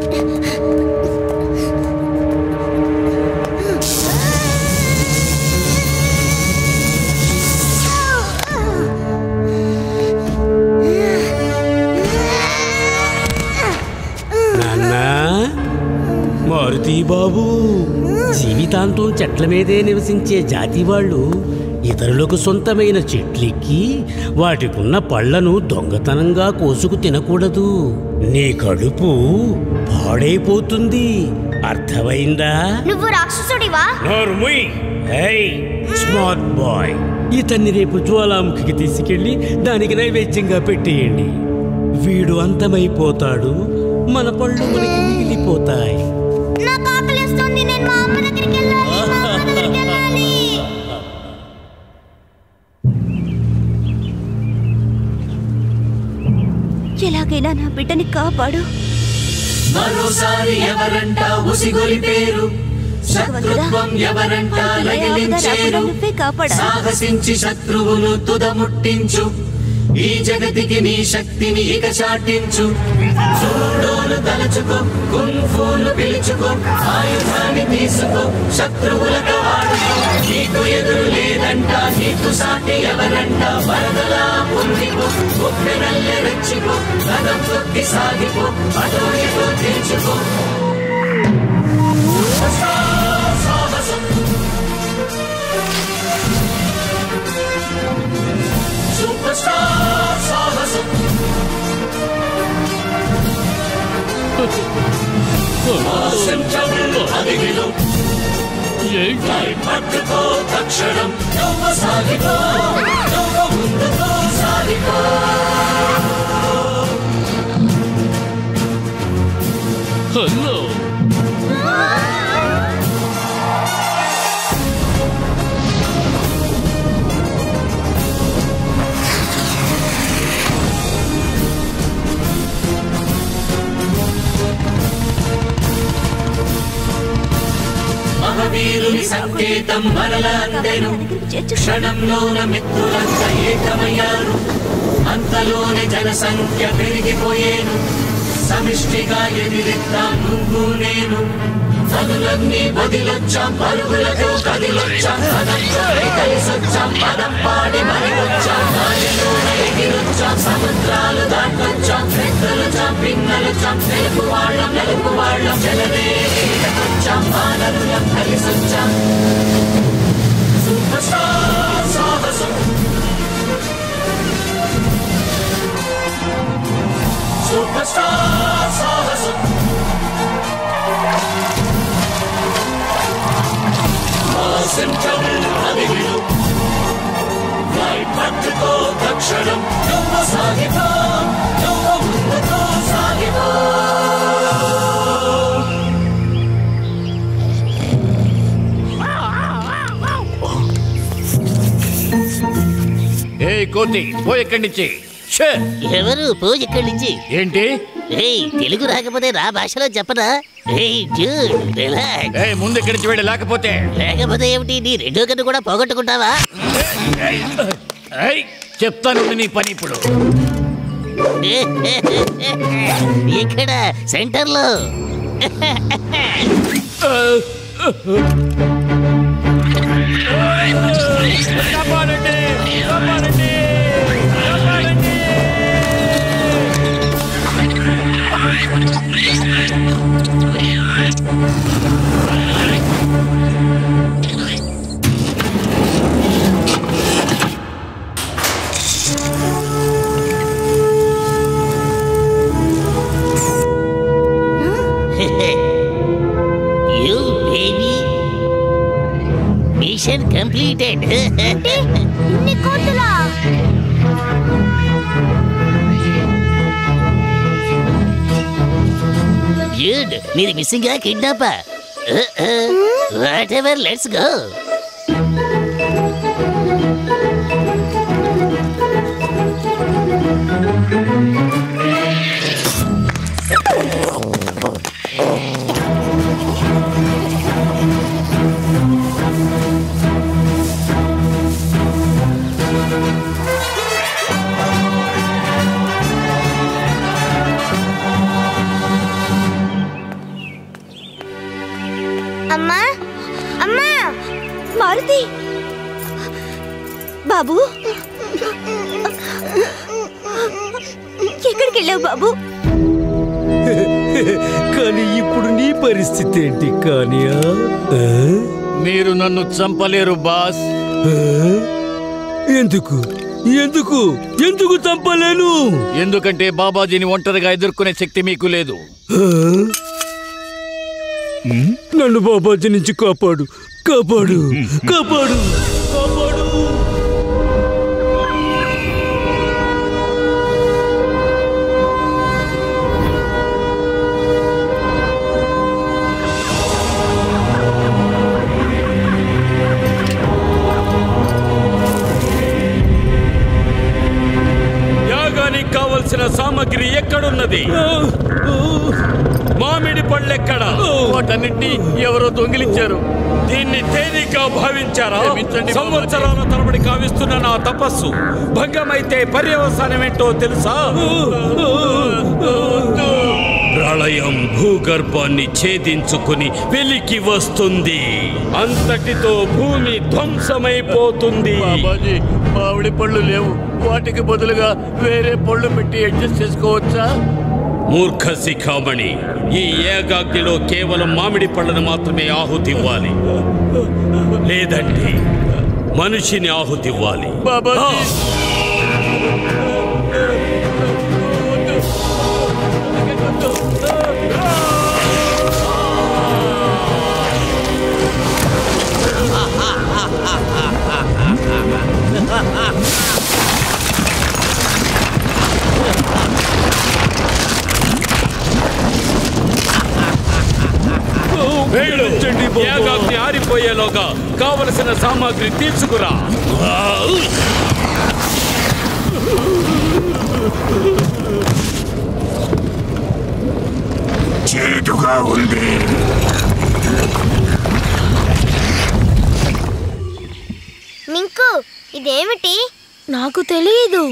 నాన్నా మారుతి బాబు జీవితాంతం చెట్ల మీదే నివసించే జాతి వాళ్ళు ఇతరులకు సొంతమైన చెట్లెక్కి వాటికున్న పళ్లను దొంగతనంగా కోసుకు తినకూడదు నీ కడుపు పాడైపోతుంది అర్థమైందా నువ్వు రాక్షసుడివా నోర్ముయ్ ఏయ్ స్మార్ట్ బాయ్ ఇతన్ని రేపు జ్వాలాముఖికి తీసుకెళ్లి దానికి నైవేద్యంగా పెట్టేయండి వీడు అంతమైపోతాడు మన పళ్ళు మనకి మిగిలిపోతాయి నాకు ఆకలిస్తుంది నేను మా అమ్మ దగ్గరికి వెళ్ళాలి మా అమ్మ దగ్గరికి వెళ్ళాలి ఎలాగైనా నా బిడ్డని కాపాడు మరోసారి ఎవరంట ఉసిగొలిపేరు శత్రుత్వం ఎవరంట లగిలించేరు నువ్వే కాపాడా సాహసించి శత్రువును తుదముట్టించు ఈ జగతికి నీ శక్తిని ఇక చాటించు చూడోలు తలచుకో కుంఫూలు పిలుచుకో ఆయుధాన్ని తీసుకో శత్రువులతో ఆడుకో నీకు ఎదురు లేదంట నీకు సాటి ఎవరంట వరదలా పొందిపో ఒప్పెనల్లె రెచ్చిపో రథం తొక్కి సాగిపో అటో ఇటో తీర్చుకో సాహసం సూపర్ స్టార్ సాహసం ఆశించవు అదిగిలు పట్టుకో తక్షణం నువ్వు సాగిపో నువ్వు ముందుకో సాగిపో హలో మహవీరుని సంకేతం మరలా అందెను క్షణంలోన మిత్రులంతా ఏకమయ్యారు అంతలోనే జనసంఖ్య పెరిగిపోయేను సమిష్టిగా ఎదిరిద్దాం నువ్వు నేను పదులన్నీ వదిలొచ్చాం పరుగులతో కదిలొచ్చాం పదంతో కలిసొచ్చాం పదం పాడి మరి వచ్చాం గాలిలోన ఎగిరొచ్చాం సముద్రాలు దాటొచ్చాం పెద్దలుచాం పిన్నలుచాం తెలుపు వాళ్ళం నలుపు వాళ్ళం జలదే వచ్చాం వానరులం కలిసొచ్చాం సూపర్ స్టార్ సాహసం సూపర్ స్టార్ సాహసం ఆశించవు అదిగిలు పట్టుకో తక్షణం నువ్వు సాగిపో నువ్వు ముందుకో సాగిపో ఏ కోతి పో ఎక్కడి నుంచి షే. ఎవరు పూజ ఇక్కడి నుంచి ఏంటి ఏయ్ తెలుగు రాకపోతే నా భాషలో చెప్పనా ఏయ్ డ్యూడ్ రిలాక్స్ ఏ ముందు ఇక్కడి నుంచి వెళ్ళి లేకపోతే లేకపోతే ఏమిటి నీ రెండో కన్ను కూడా పోగొట్టుకుంటావా ఏయ్, చెప్తాను నీ పని ఇప్పుడు ఇక్కడ సెంటర్ లో కాపాడండి కాపాడండి కాపాడండి కంప్లీటెడ్ ఇన్ని కోతులా డ్యూడ్ మీరు missing kidnap whatever let's go అమ్మా అమ్మా మారుతి బాబు ఎక్కడికి వెళ్ళావు బాబు కానీ ఇప్పుడు నీ పరిస్థితి ఏంటి కానియా ఆ? మీరు నన్ను చంపలేరు బాస్ ఆ? ఎందుకు ఎందుకు ఎందుకు చంపలేను ఎందుకంటే బాబాజీని ఒంటరిగా ఎదుర్కొనే శక్తి మీకు లేదు ఆ? నన్ను బాబాజీ నుంచి కాపాడు కాపాడు కాపాడు కాపాడు యాగానికి కావలసిన సామగ్రి ఎక్కడున్నది మామిడి పళ్ళెక్కడ వాటన్నింటినీ ఎవరో దొంగిలించారు దీన్ని తేలిగ్గా భావించారా క్షమించండి బాబాజీ. సంవత్సరాల తరబడి కావిస్తున్న నా తపస్సు భంగమైతే పర్యవసానం ఏంటో తెలుసా ప్రళయం భూగర్భాన్ని ఛేదించుకుని వెలికి వస్తుంది అంతటితో భూమి ధ్వంసమైపోతుంది బాబాజీ మామిడి పళ్ళు లేవు వాటికి బదులుగా వేరే పళ్ళు పెట్టి అడ్జస్ట్ చేసుకోవచ్చా మూర్ఖ శిఖామణి ఈ ఏకాగ్నిలో కేవలం మామిడి పళ్ళను మాత్రమే ఆహుతివ్వాలి లేదంటే మనిషిని ఆహుతివ్వాలి బాబాజీ వెళ్ళు. ఏకాగ్ని ఆరిపోయేలోగా కావలసిన సామాగ్రి తీసుకురా చేటుగా ఉంది మింకు ఇదేమిటి నాకు తెలియదు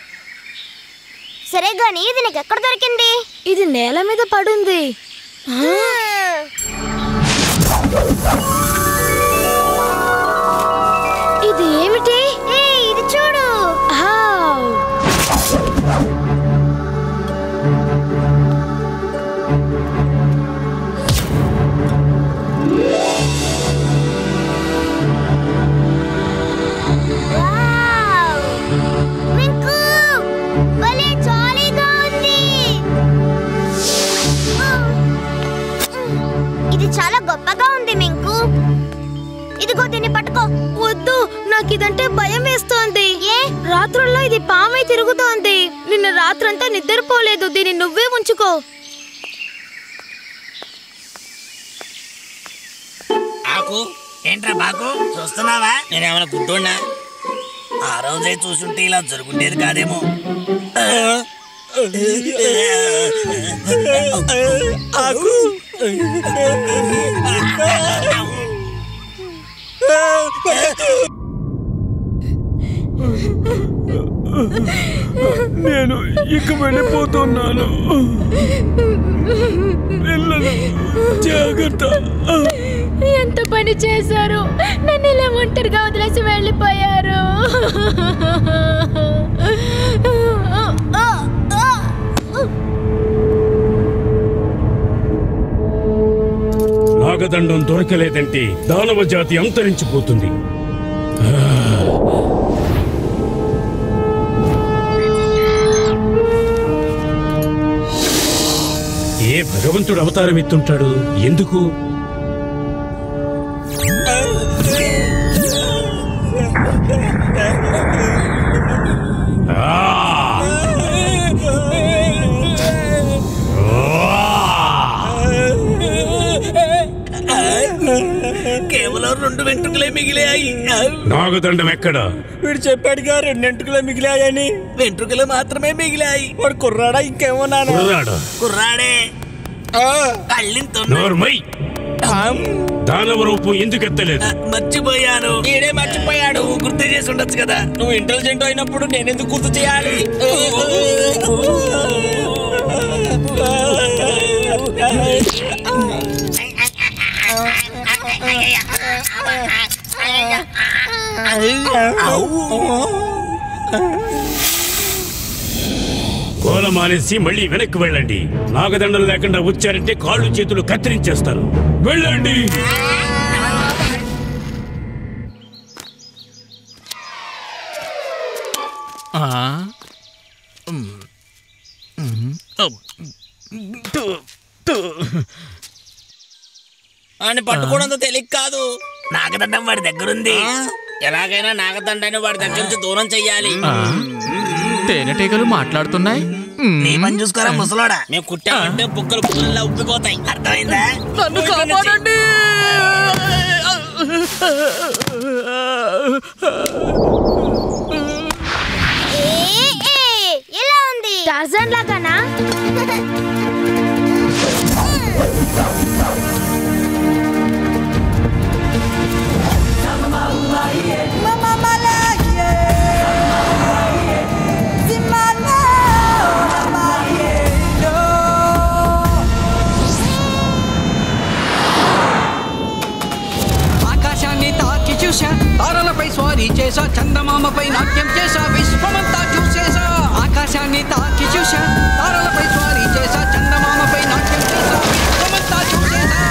సరే గాని ఇది నీకు ఎక్కడ దొరికింది ఇది నేల మీద పడుంది ఇది ఏమిటి ఏయ్, ఇది చూడు హావ్. వావ్! మింకు భలే జాలీగా ఉంది ఇది చాలా గొప్పగా ఉంది మింకు ఇదిగో దీన్ని పట్టుకో వద్దు నాకు ఇదంటే భయం వేస్తోంది ఏ రాత్రుల్లో ఇది పామై తిరుగుతోంది నిన్న రాత్రంతా నిద్రపోలేదు దీన్ని నువ్వే ఉంచుకో ఆకు ఏంట్రా బాకు చూస్తున్నావా నేనేమైనా గుడ్డోన్నా ఆ రోజే చూసుంటే ఇలా జరుగుండేది కాదేమో ఆకు నేను ఇక వెళ్ళిపోతున్నాను వెళ్ళను జాగ్రత్త ఎంత పని చేశారు నన్ను ఇలా ఒంటరిగా వదిలేసి వెళ్ళిపోయారు నాగదండం దొరకలేదంటే దానవ జాతి అంతరించిపోతుంది ఏ భగవంతుడు అవతారం ఎత్తుంటాడు ఎందుకు మిగిలాయి నాగదండం ఎక్కడా వీడు చెప్పాడుగా రెండు వెంట్రుకలే మిగిలాయని వెంట్రుకలు మాత్రమే మిగిలాయి వాడు కుర్రాడా ఇంకేమన్నా కుర్రాడా? కుర్రాడే కళ్ళింతో నోర్మై దానవ రూపం ఎందుకు ఎత్తలేదు మర్చిపోయాను ఈడే మర్చిపోయాడు గుర్తు చేసి ఉండొచ్చు కదా నువ్వు ఇంటెలిజెంట్ అయినప్పుడు నేనెందుకు గుర్తు చేయాలి కోల మానేసి మళ్ళీ వెనక్కి వెళ్ళండి నాగదండం లేకుండా వచ్చారంటే కాళ్ళు చేతులు కత్తిరించేస్తారు వెళ్ళండి ఆ? ఉమ్. ఉమ్. అబ్. టు. టు. అని పట్టుకోవడంతో తెలియక కాదు నాగదండం వాడి దగ్గరుంది ఎలాగైనా నాగదండాన్ని వాడి దగ్గర నుంచి దూరం చెయ్యాలి ఆ? తేనెటీగలు మాట్లాడుతున్నాయి నీ పని చూసుకోరా ముసలోడా మేము కుట్టామంటే బుక్కలు పుల్లలా ఉబ్బిపోతాయి అర్థమైందా నన్ను కాపాడండి ఎలా ఉంది టార్జన్ లాగానా ఆకాశాన్ని తాకి చూసా తారలపై స్వారీ చేసా చందమామపై నాట్యం చేసా విశ్వమంతా చూసేసా ఆకాశాన్ని తాకి చూసా తారలపై స్వారీ చేసా చందమామపై నాట్యం చేసా విశ్వమంతా చూసేసా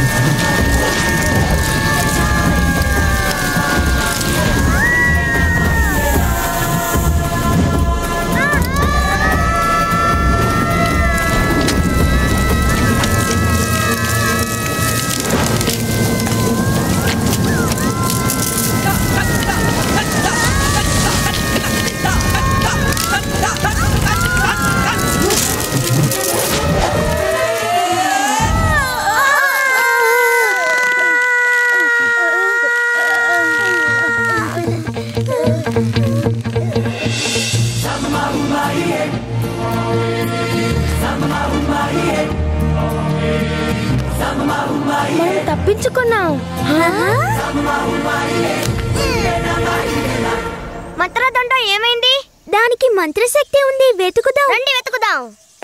మనం తప్పించుకున్నాం మంత్రదండ ఏమైంది దానికి మంత్రశక్తి ఉంది వెతుకుదాం రండి వెతుకుదాం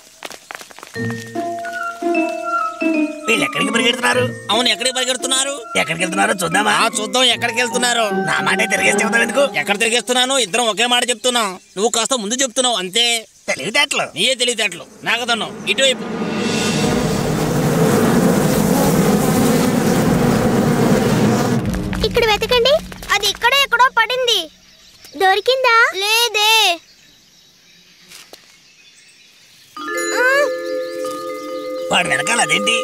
వీళ్ళు ఎక్కడికి పరిగెడుతున్నారు అవును ఎక్కడికి పరిగెడుతున్నారు ఎక్కడికి వెళ్తున్నారో చూద్దామా చూద్దాం ఎక్కడికి వెళ్తున్నారు నా మాట తిరిగేసి చెబుతావు ఎందుకు ఎక్కడ తిరిగేస్తున్నాను ఇద్దరం ఒకే మాట చెప్తున్నాం నువ్వు కాస్త ముందు చెప్తున్నావు అంతే తెలివితేటలు నీయే తెలివితేటలు నాగదన్నావు ఇటువైపు ఇక్కడ వెతకండి అది ఇక్కడే ఎక్కడో పడింది దొరికిందా లేదే వాడు వెనకాల అదేంటి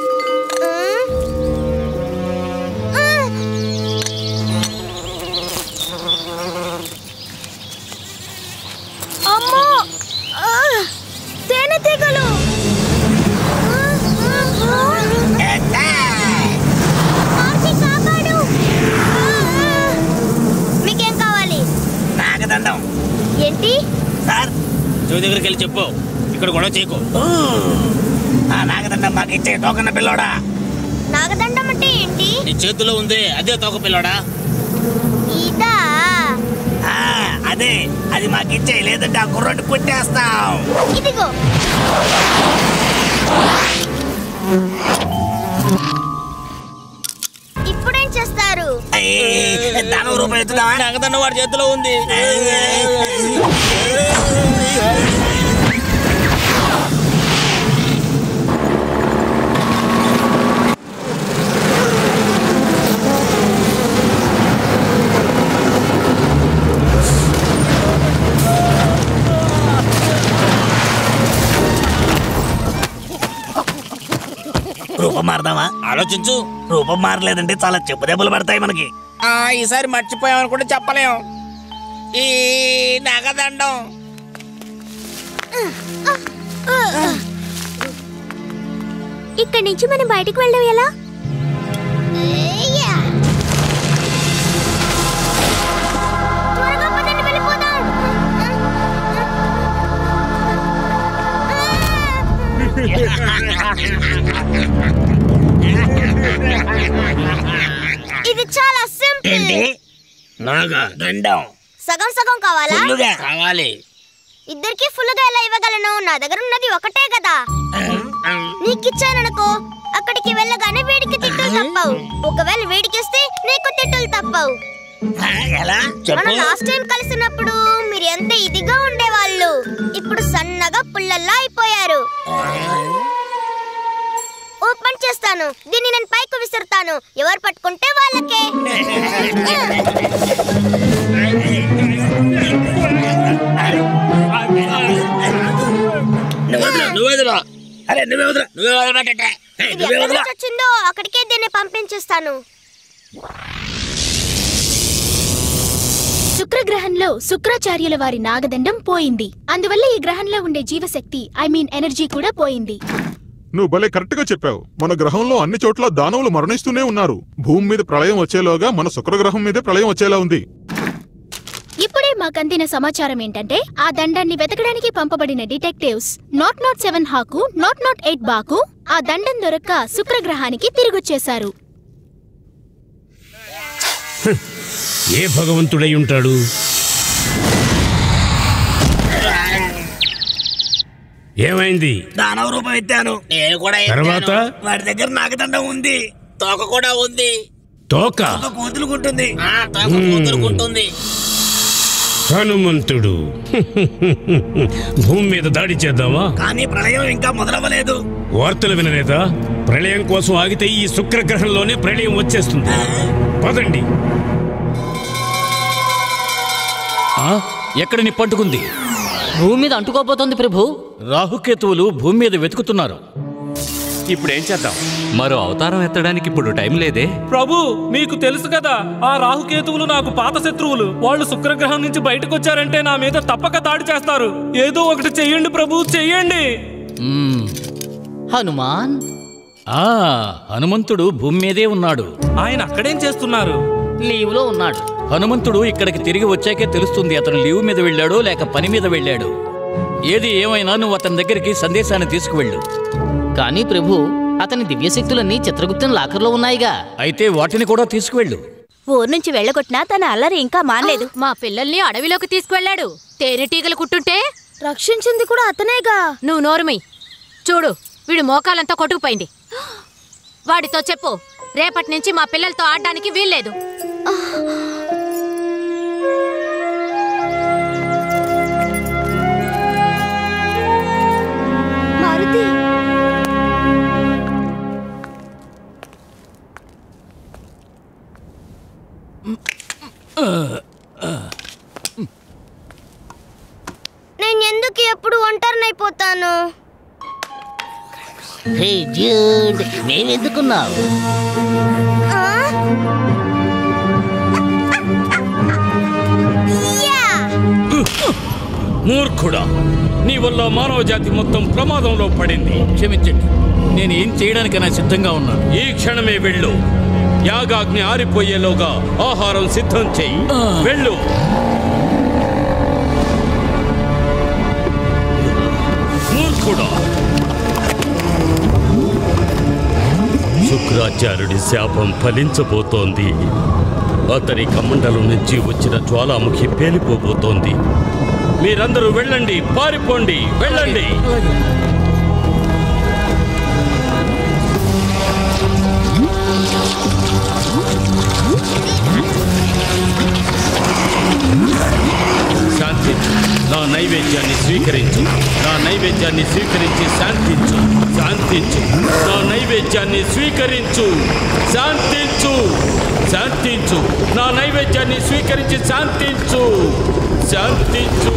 అమ్మో ఆ! తేనెటీగలు ఆర్తి, కాపాడు! మీకేం కావాలి నాగదండం ఏంటి సార్ చెవి దగ్గరికి వెళ్ళి చెప్పు ఇక్కడ గొడవ చేయకు ఆ నాగదండం మాకు ఇచ్చే తోకన్న పిల్లోడా నాగదండం అంటే ఏంటి నీ చేతిలో ఉంది అదే తోక పిల్లోడా ఇదా ఆ, అదే అది మాకు ఇచ్చే లేదంటే ఆ కుర్రోడ్డు కొట్టేస్తాం ఇదిగో ఇప్పుడేం చేస్తారు దాని రూపాయి ఎత్తుదామా నాగదండం వాడి చేతిలో ఉంది రూపం మారదామా ఆలోచించు రూపం మారలేదంటే చాలా చెప్పు దెబ్బలు పడతాయి మనకి ఆ ఈసారి మర్చిపోయామని కూడా చెప్పలేం ఈ నాగదండం ఇక్కడి నుంచి మనం బయటికి వెళ్ళడం ఎలా ఇది చాలా సింపుల్ నాగా దండం సగం సగం కావాలా ఫుల్లుగా కావాలి ఇద్దరికి ఫుల్ గా ఎలా ఇవ్వగలను నా దగ్గర ఉన్నది ఒకటే కదా నీకిచ్చాననుకో అక్కడికి వెళ్ళగానే వీడికి తిట్టులు తప్పవు ఒకవేళ వీడికిస్తే నీకు తిట్టులు తప్పవు ఎలా మనం లాస్ట్ టైం కలిసినప్పుడు మీరు ఎంత ఇదిగా ఉండేవాళ్ళు ఇప్పుడు సన్నగా పుల్లల్లా అయిపోయారు ఓపెన్ చేస్తాను దీన్ని నేను పైకి విసురుతాను ఎవరు పట్టుకుంటే వాళ్ళకే నువ్వు వదిలా నువ్వు వదిలా అరే నువ్వే వదిలా నువ్వే వదలబెట్టే ఇది నువ్వే ఎక్కడి వదిలా నుంచి వచ్చిందో అక్కడికే దీన్ని పంపించేస్తాను శుక్రగ్రహంలో శుక్రాచార్యుల వారి నాగదండం పోయింది అందువల్ల ఈ గ్రహంలో ఉండే జీవశక్తి ఐ మీన్ ఎనర్జీ కూడా పోయింది నువ్వు భలే కరెక్ట్ గా చెప్పావు మన గ్రహంలో అన్ని చోట్ల దానవులు మరణిస్తూనే ఉన్నారు భూమి మీద ప్రళయం వచ్చేలోగా మన శుక్రగ్రహం మీదే ప్రళయం వచ్చేలా ఉంది ఇప్పుడే మాకందిన సమాచారం ఏంటంటే ఆ దండాన్ని వెతకడానికి పంపబడిన డిటెక్టివ్స్ నాట్ నాట్ సెవెన్ హాకు నాట్ నాట్ ఎయిట్ బాకు ఆ దండం దొరక్క శుక్రగ్రహానికి తిరిగొచ్చేశారు ఏ భగవంతుడై ఉంటాడు ఏమైంది దానవ రూపం ఎత్తాను నేను కూడా తర్వాత? ఎత్తాను వాడి దగ్గర నాగదండం ఉంది తోక కూడా ఉంది తోక తోక కూతులుకుంటుంది ఆ, తోక మ్మ్. కూతులుకుంటుంది హనుమంతుడు భూమి మీద దాడి చేద్దామా కానీ ప్రళయం ఇంకా మొదలవ్వలేదు వార్తలు వినలేదా ప్రళయం కోసం ఆగితే ఈ శుక్రగ్రహంలోనే ప్రళయం వచ్చేస్తుంది పదండి ఆ? ఎక్కడ నిప్పంటుకుంది భూమి మీద అంటుకోబోతోంది ప్రభు రాహుకేతువులు భూమి మీద వెతుకుతున్నారు ఇప్పుడు ఏం చేద్దాం మరో అవతారం ఎత్తడానికి ఇప్పుడు టైం లేదే ప్రభు మీకు తెలుసు కదా ఆ రాహుకేతువులు నాకు పాత శత్రువులు వాళ్ళు శుక్రగ్రహం నుంచి బయటకు వచ్చారంటే నా మీద తప్పక దాడి చేస్తారు ఏదో ఒకటి చెయ్యండి ప్రభు చెయ్యండి మ్మ్. హనుమాన్ ఆ హనుమంతుడు భూమి మీదే ఉన్నాడు ఆయన అక్కడేం చేస్తున్నారు లీవ్ లో ఉన్నాడు హనుమంతుడు ఇక్కడికి తిరిగి వచ్చాకే తెలుస్తుంది అతను లీవ్ మీద వెళ్ళాడో లేక పని మీద వెళ్ళాడు ఏది ఏమైనా నువ్వు అతని దగ్గరికి సందేశాన్ని తీసుకువెళ్ళు కానీ ప్రభు అతని దివ్యశక్తులన్నీ చిత్రగుప్తుని లాకర్లో ఉన్నాయిగా అయితే వాటిని కూడా తీసుకువెళ్ళు ఊరు నుంచి వెళ్ళగొట్టినా తన అల్లరి ఇంకా మానలేదు మా పిల్లల్ని అడవిలోకి తీసుకువెళ్ళాడు తేనెటీగలు కుట్టుంటే రక్షించింది కూడా అతనేగా నువ్వు నోరుమి చూడు వీడు మోకాలంతా కొట్టుకుపోయింది వాడితో చెప్పు రేపటి నుంచి మా పిల్లలతో ఆడడానికి వీల్లేదు మారుతి నేను ఎందుకు ఎప్పుడు ఒంటరినైపోతాను హే జూడ్ మేమెందుకున్నావు ఆ? యా! మూర్ఖుడా నీ వల్ల మానవ జాతి మొత్తం ప్రమాదంలో పడింది క్షమించండి నేను ఏం చేయడానికైనా సిద్ధంగా ఉన్నాను ఈ క్షణమే వెళ్ళు యాగాగ్ని ఆరిపోయేలోగా ఆహారం సిద్ధం చెయ్యి వెళ్ళు మూర్ఖుడా శుక్రాచార్యుడి శాపం ఫలించబోతోంది అతని కమండలం నుంచి వచ్చిన జ్వాలాముఖి పేలిపోబోతోంది మీరందరూ వెళ్ళండి పారిపోండి వెళ్ళండి శాంతించు నా నైవేద్యాన్ని స్వీకరించు నా నైవేద్యాన్ని స్వీకరించి శాంతించు శాంతించు నా నైవేద్యాన్ని స్వీకరించు శాంతించు శాంతించు నా నైవేద్యాన్ని స్వీకరించి శాంతించు శాంతించు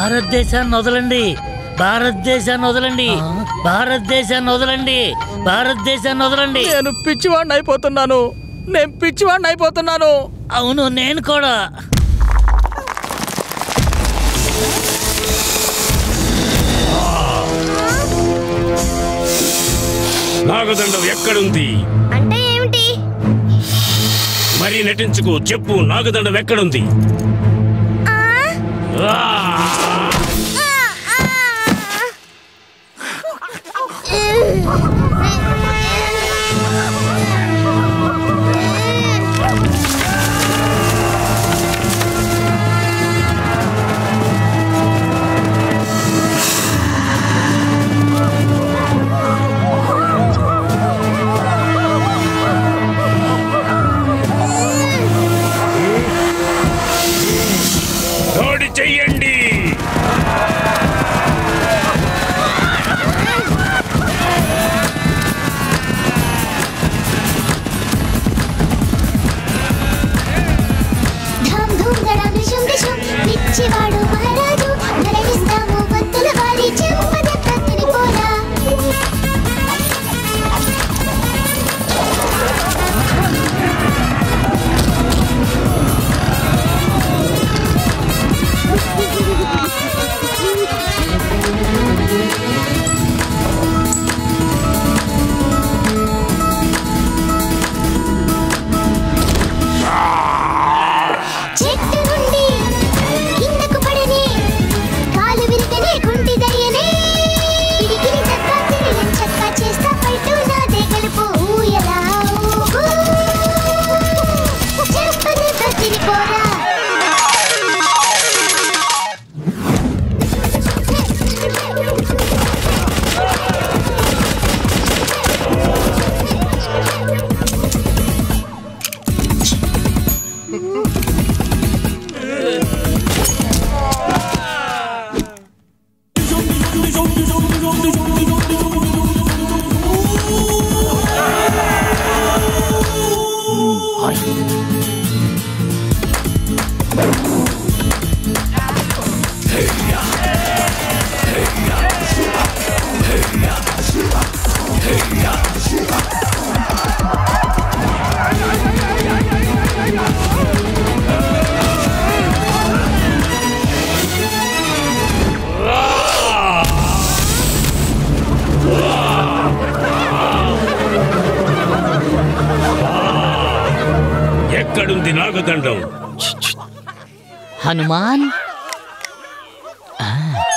భారతదేశాన్ని వదలండి భారతదేశాన్ని వదలండి భారతదేశాన్ని వదలండి భారతదేశాన్ని వదలండి నేను పిచ్చివాడిని అయిపోతున్నాను నేను పిచ్చివాడిని అయిపోతున్నాను అవును నేను కూడా నాగదండం ఎక్కడుంది అంటే ఏమిటి మరీ నటించుకో చెప్పు నాగదండం ఎక్కడుంది ఆ! దాడి చెయ్యండి ధామ్ ధూమ్ ధడాం దిశం దిశం పిచ్చివాడు మహారాజు నరగిస్తాము భక్తుల వారి చెంపద కత్తిని పోరా చెట్టు నుండి కిందకు పడనే కాలు విరిగనే కుంటి దయ్యనే పిడికిలి చక్క తిరిగి చక్క చేస్తా పైటు నాదే గెలుపు ఊయలా ఊగు. చెంపని కత్తిరిపోరా ఎక్కడుంది నాగదండం హనుమాన్ ఆ,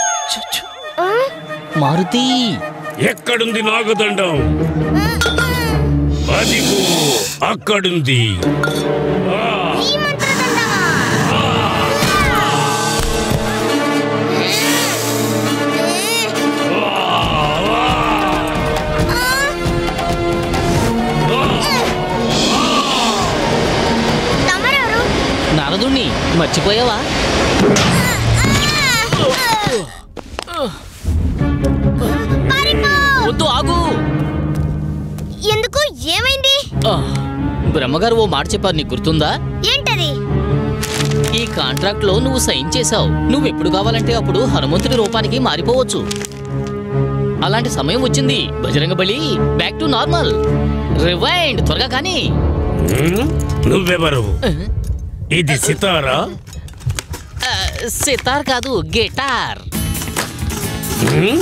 మారుతి ఎక్కడుంది నాగదండం అదిగో అక్కడుంది నారదుణ్ణి మర్చిపోయావా వద్దు ఆగు ఎందుకు ఏమైంది ఆ, బ్రహ్మగారు ఓ మాట చెప్పారు నీకు గుర్తుందా ఏంటది ఈ కాంట్రాక్ట్ లో నువ్వు సైన్ చేశావు నువ్వు ఎప్పుడు కావాలంటే అప్పుడు హనుమంతుడి రూపానికి మారిపోవచ్చు అలాంటి సమయం వచ్చింది బజరంగ బలి బ్యాక్ టు నార్మల్ రివైండ్ త్వరగా కానీ హ్మ్? నువ్వెవరు ఇది సితారా ఆ, సితార్ కాదు గిటార్ హ్మ్?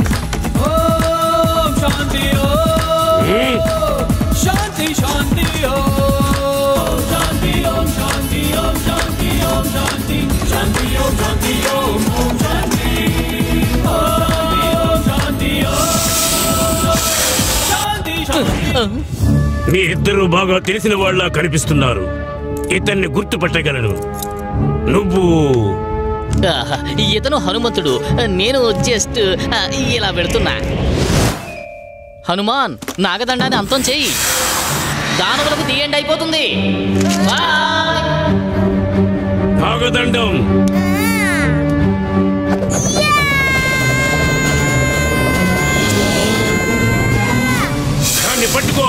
ఓం శాంతి హ్మ్? శాంతి శాంతి ఓం శాంతి ఓం శాంతి ఓం శాంతి ఓం శాంతి శాంతి ఓం శాంతి ఓం ఓం శాంతి ఓం శాంతి ఓం శాంతి శాంతి మీ ఇద్దరు బాగా తెలిసిన వాళ్ళ కనిపిస్తున్నారు ఇతన్ని గుర్తుపట్టగలను నువ్వు ఆహా, ఇతను హనుమంతుడు నేను జస్ట్ ఆ, ఇలా పెడుతున్నా హనుమాన్ నాగదండాన్ని అంతం చెయ్యి దానవులకు తీయండి అయిపోతుంది నాగదండం దాన్ని పట్టుకో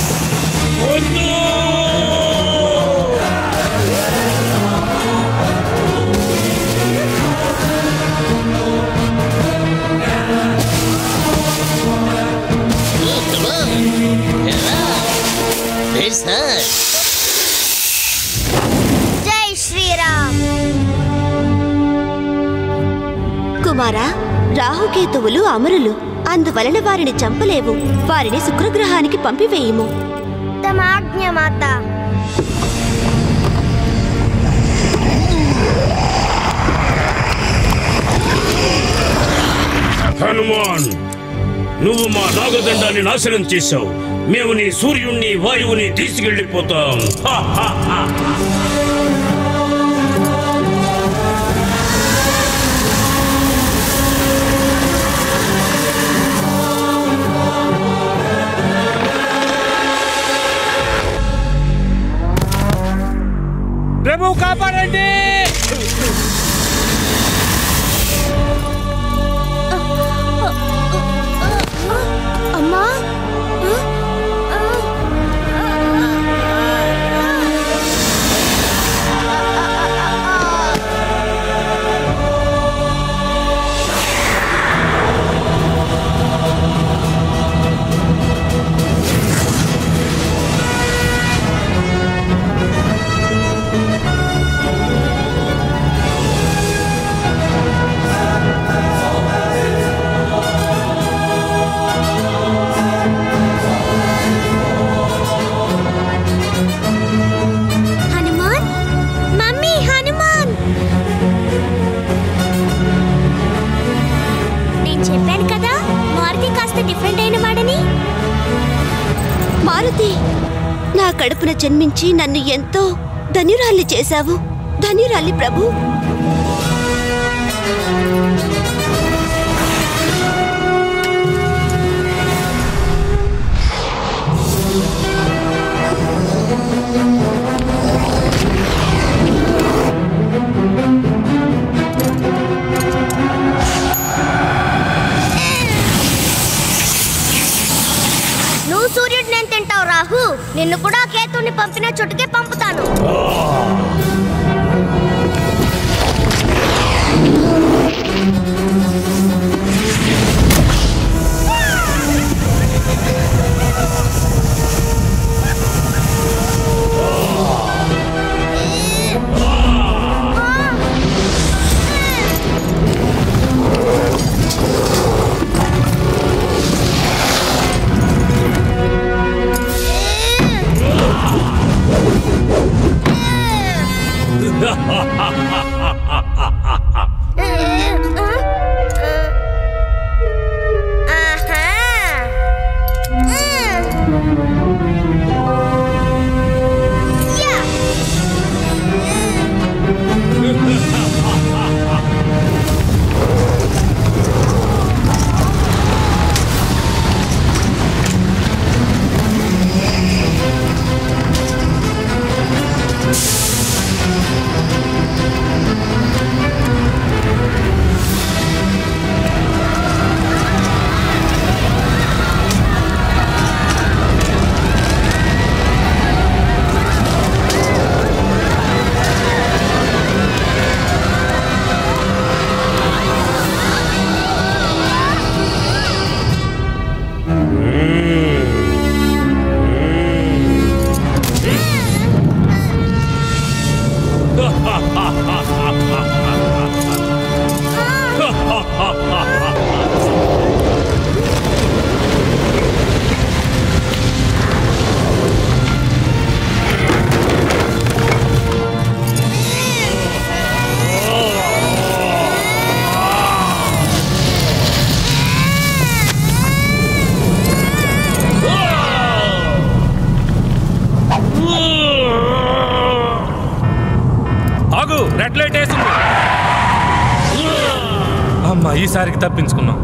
వద్దు! సార్ జై శ్రీరామ్ కుమారా రాహుకేతువులు అమరులు అందువలన వారిని చంపలేవు వారిని శుక్రగ్రహానికి పంపివేయుము తమ ఆజ్ఞ మాత హనుమాన్ నువ్వు మా నాగదండాన్ని నాశనం చేశావు మేము నీ సూర్యుణ్ణి వాయువుని తీసుకెళ్ళిపోతాం హా, హా, హా. ప్రభు కాపాడండి అమ్మా హనుమాన్ మమ్మీ హనుమాన్ నేను చెప్పాను కదా మారుతి కాస్త డిఫరెంట్ అయిన వాడని మారుతి నా కడుపున జన్మించి నన్ను ఎంతో ధన్యురాల్ని చేశావు ధన్యురాలి ప్రభు నువ్వు సూర్యుడు నేను తింటావు రాహు నిన్ను కూడా కేతుని పంపిన చుట్టుకే పంపుతాను ఆగు రెడ్ లైట్ వేసింది అమ్మా ఈసారికి తప్పించుకున్నాం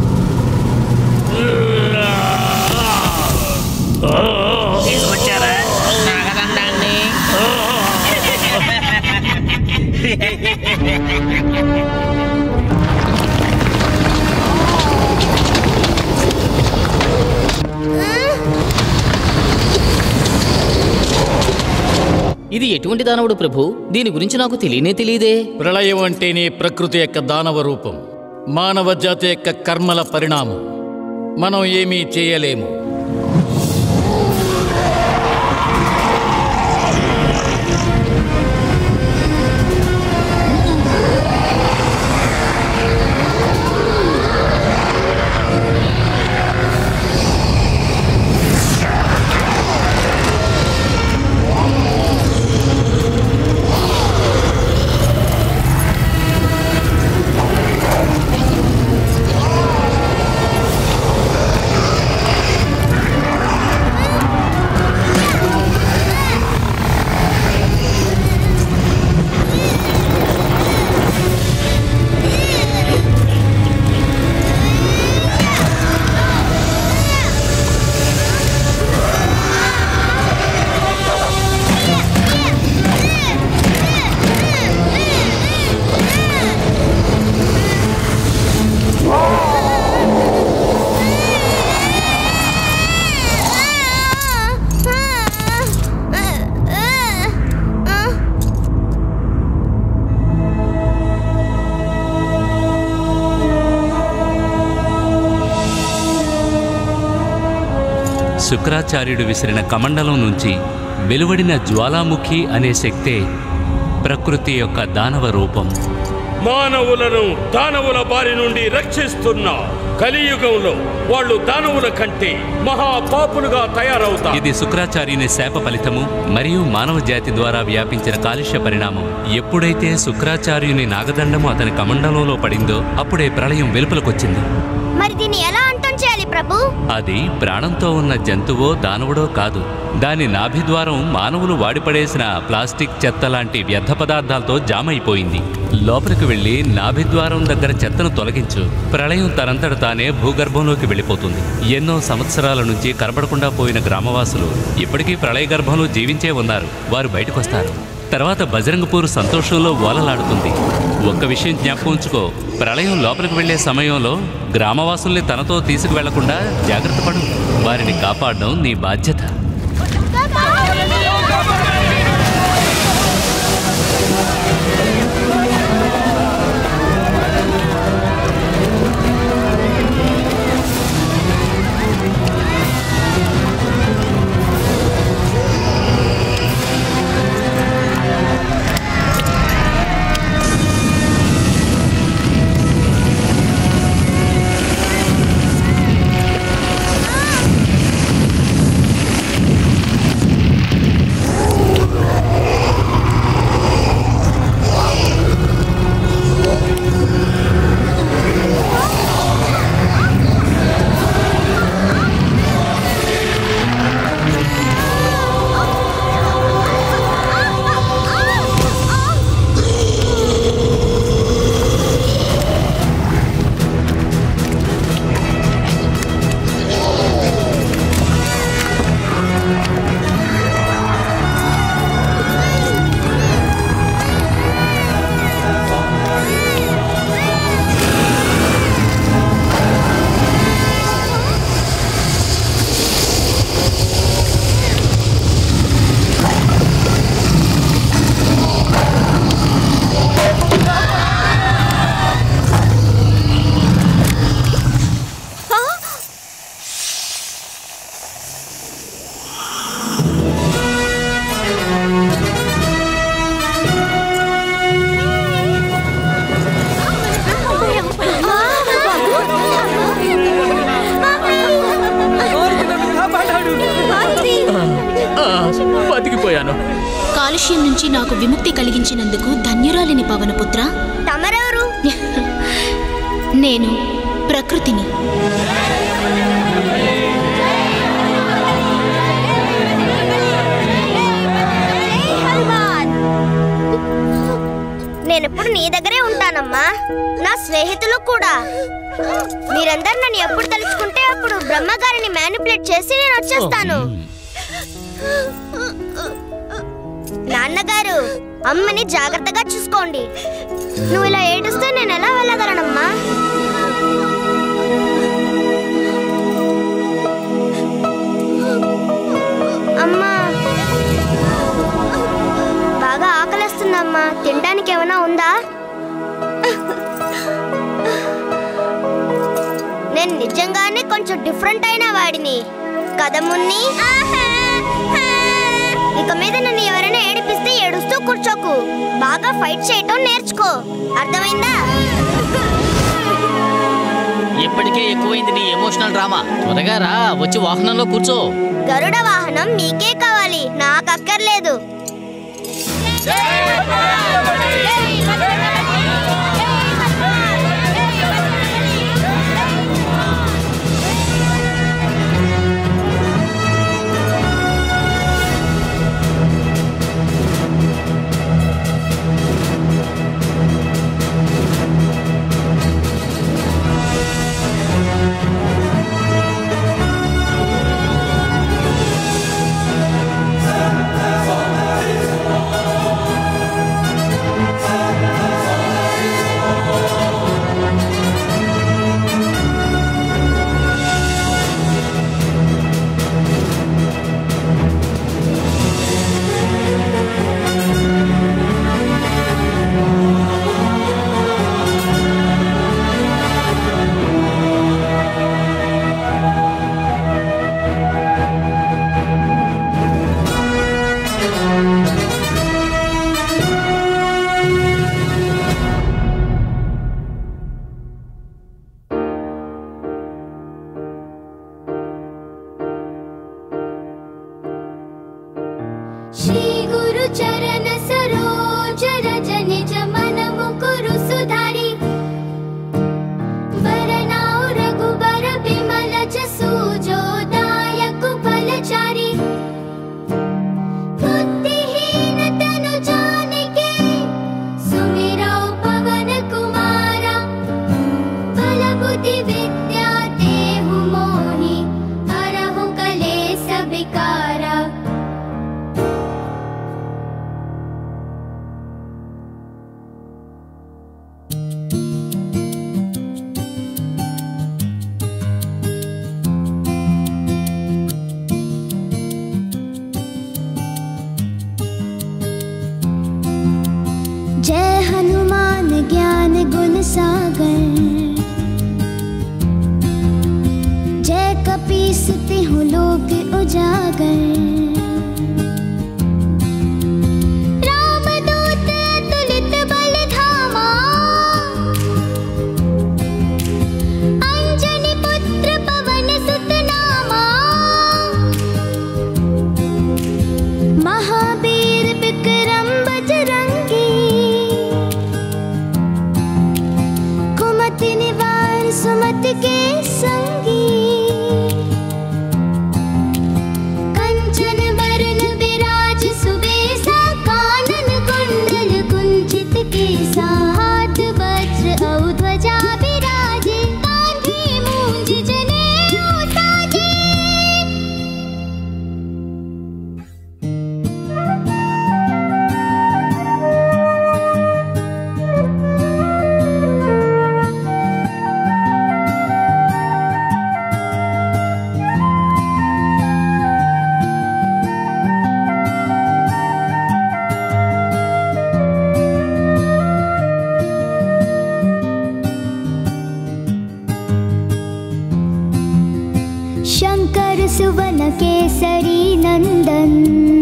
తీసుకొచ్చారా నాగదండాన్ని ఇది ఎటువంటి దానవుడు ప్రభు దీని గురించి నాకు తెలియనే తెలియదే ప్రళయం అంటేనే ప్రకృతి యొక్క దానవ రూపం మానవ జాతి యొక్క కర్మల పరిణామం మనం ఏమీ చేయలేము శుక్రాచార్యుడు విసిరిన కమండలం నుంచి వెలువడిన జ్వాలాముఖి అనే శక్తే ప్రకృతి యొక్క దానవ రూపం మానవులను దానవుల బారి నుండి రక్షిస్తున్న కలియుగంలో వాళ్ళు దానవుల కంటే మహాపాపులుగా తయారవుతారు ఇది శుక్రాచార్యుని శాప ఫలితము మరియు మానవ జాతి ద్వారా వ్యాపించిన కాలుష్య పరిణామం ఎప్పుడైతే శుక్రాచార్యుని నాగదండము అతని కమండలంలో పడిందో అప్పుడే ప్రళయం వెలుపలకొచ్చింది మరి దీన్ని ఎలా అంతం చేయాలి ప్రభు అది ప్రాణంతో ఉన్న జంతువో దానవుడో కాదు దాని నాభిద్వారం మానవులు వాడిపడేసిన ప్లాస్టిక్ చెత్త లాంటి వ్యర్థ పదార్థాలతో జామ్ అయిపోయింది లోపలికి వెళ్లి నాభిద్వారం దగ్గర చెత్తను తొలగించు ప్రళయం తనంతట తానే భూగర్భంలోకి వెళ్ళిపోతుంది ఎన్నో సంవత్సరాల నుంచి కనబడకుండా పోయిన గ్రామవాసులు ఇప్పటికీ ప్రళయ గర్భంలో జీవించే ఉన్నారు వారు బయటకొస్తారు తర్వాత బజరంగపూర్ సంతోషంలో ఓలలాడుతుంది ఒక్క విషయం జ్ఞాపకం ఉంచుకో ప్రళయం లోపలికి వెళ్లే సమయంలో గ్రామవాసుల్ని తనతో తీసుకువెళ్లకుండా జాగ్రత్త పడు వారిని కాపాడడం నీ బాధ్యత ఆ, బతికిపోయాను కాలుష్యం నుంచి నాకు విముక్తి కలిగించినందుకు ధన్యురాలిని పవనపుత్ర తమరెవరు నేను ప్రకృతిని నేనెప్పుడు నీ దగ్గరే ఉంటానమ్మా నా స్నేహితులు కూడా మీరందరూ నన్ను ఎప్పుడు తలుచుకుంటే అప్పుడు బ్రహ్మగారిని మ్యానిపులేట్ చేసి నేను వచ్చేస్తాను నాన్నగారు అమ్మని జాగ్రత్తగా చూసుకోండి నువ్వు ఇలా ఏడుస్తే నేను ఎలా వెళ్ళగలనమ్మా అమ్మా బాగా ఆకలిస్తుందమ్మా తినడానికి ఏమైనా ఉందా నేను నిజంగానే కొంచెం డిఫరెంట్ అయిన వాడిని కదా మున్ని ఇక మీద నన్ను ఎవరైనా ఏడిపిస్తే ఏడుస్తూ కూర్చోకు బాగా ఫైట్ చేయటం నేర్చుకో అర్థమైందా ఇప్పటికే ఎక్కువైంది నీ ఎమోషనల్ డ్రామా త్వరగా రా వచ్చి వాహనంలో కూర్చో గరుడ వాహనం మీకే కావాలి నాకు అక్కర్లేదు श्री गुरु चरण सरोज रज निज मन मुकुरु सुधारी वरनाउ रघुबर बिमल जसु जो दायक फलचारी बुद्धिहीन तनु जानिके सुमिरौ पवन कुमारा बल बुद्धि विद्या देहु मोहि हरहु कलेस विकारा जय हनुमान ज्ञान गुण सागर जय कपीस तिहु लोक उजागर रामदूत अतुलित बल धामा अंजनी पुत्र पवन सुत नामा महावीर विक्रम बजरंगी कुमति निवार सुमति के संगी कंचन बरन विराज सुबेसा कानन कुंडल कुंचित केसा हाथ वज्र औ ध्वजा विराजे कांधे मूंज जनेऊ साजे शङ्कर सुवन केसरी नन्दन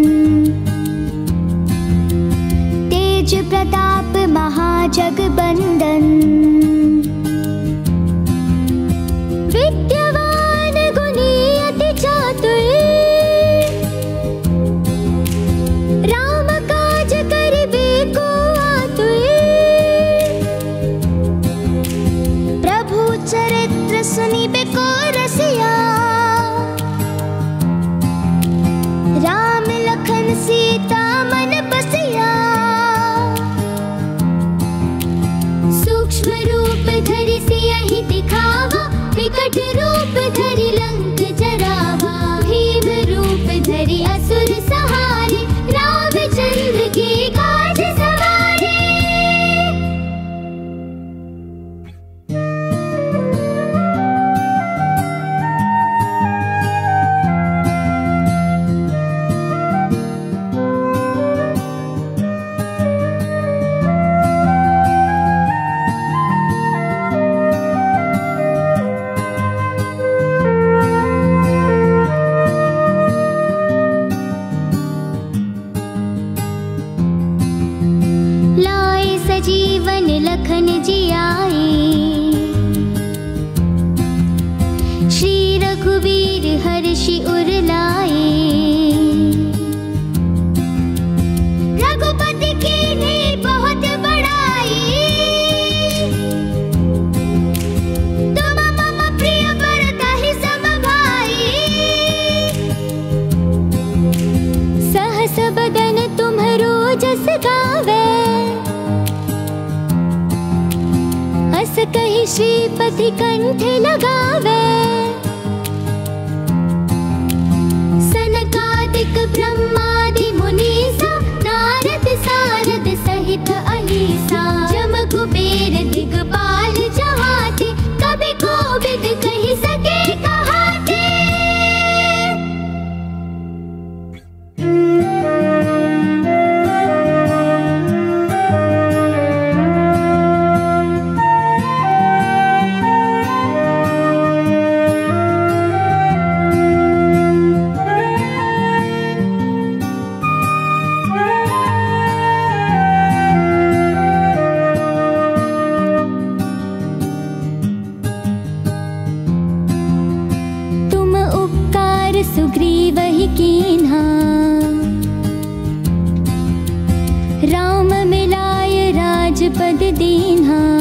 तेज प्रताप महाजगबन्दन विद्यवान गुणी अति चातुर राम काज करिबे को आतुर प्रभु चरित्र सुनिबे को रसिया राम लखन सीता मन बसिया सूक्ष्म रूप धरि सियहि दिखावा विकट रूप धरि लंक जरावा भीम रूप धरि असुर सहारे रामचंद्र के काज सवारे लाए सजीवन लखन जियाए श्री रघुवीर हर्षि उर लाए रघुपति की ने बहुत बड़ाई तुम मम प्रिय बरदहि सम भाई सहस बदन तुम्हरो जस गावे अस कही श्रीपति कंठ लगावे सनकादिक ब्रह्मादि मुनीसा नारद सारद सहित अहिसा जम कुबेर दिगपाल जहाते कभी कोविद कही सके कहाते पद दीन्हा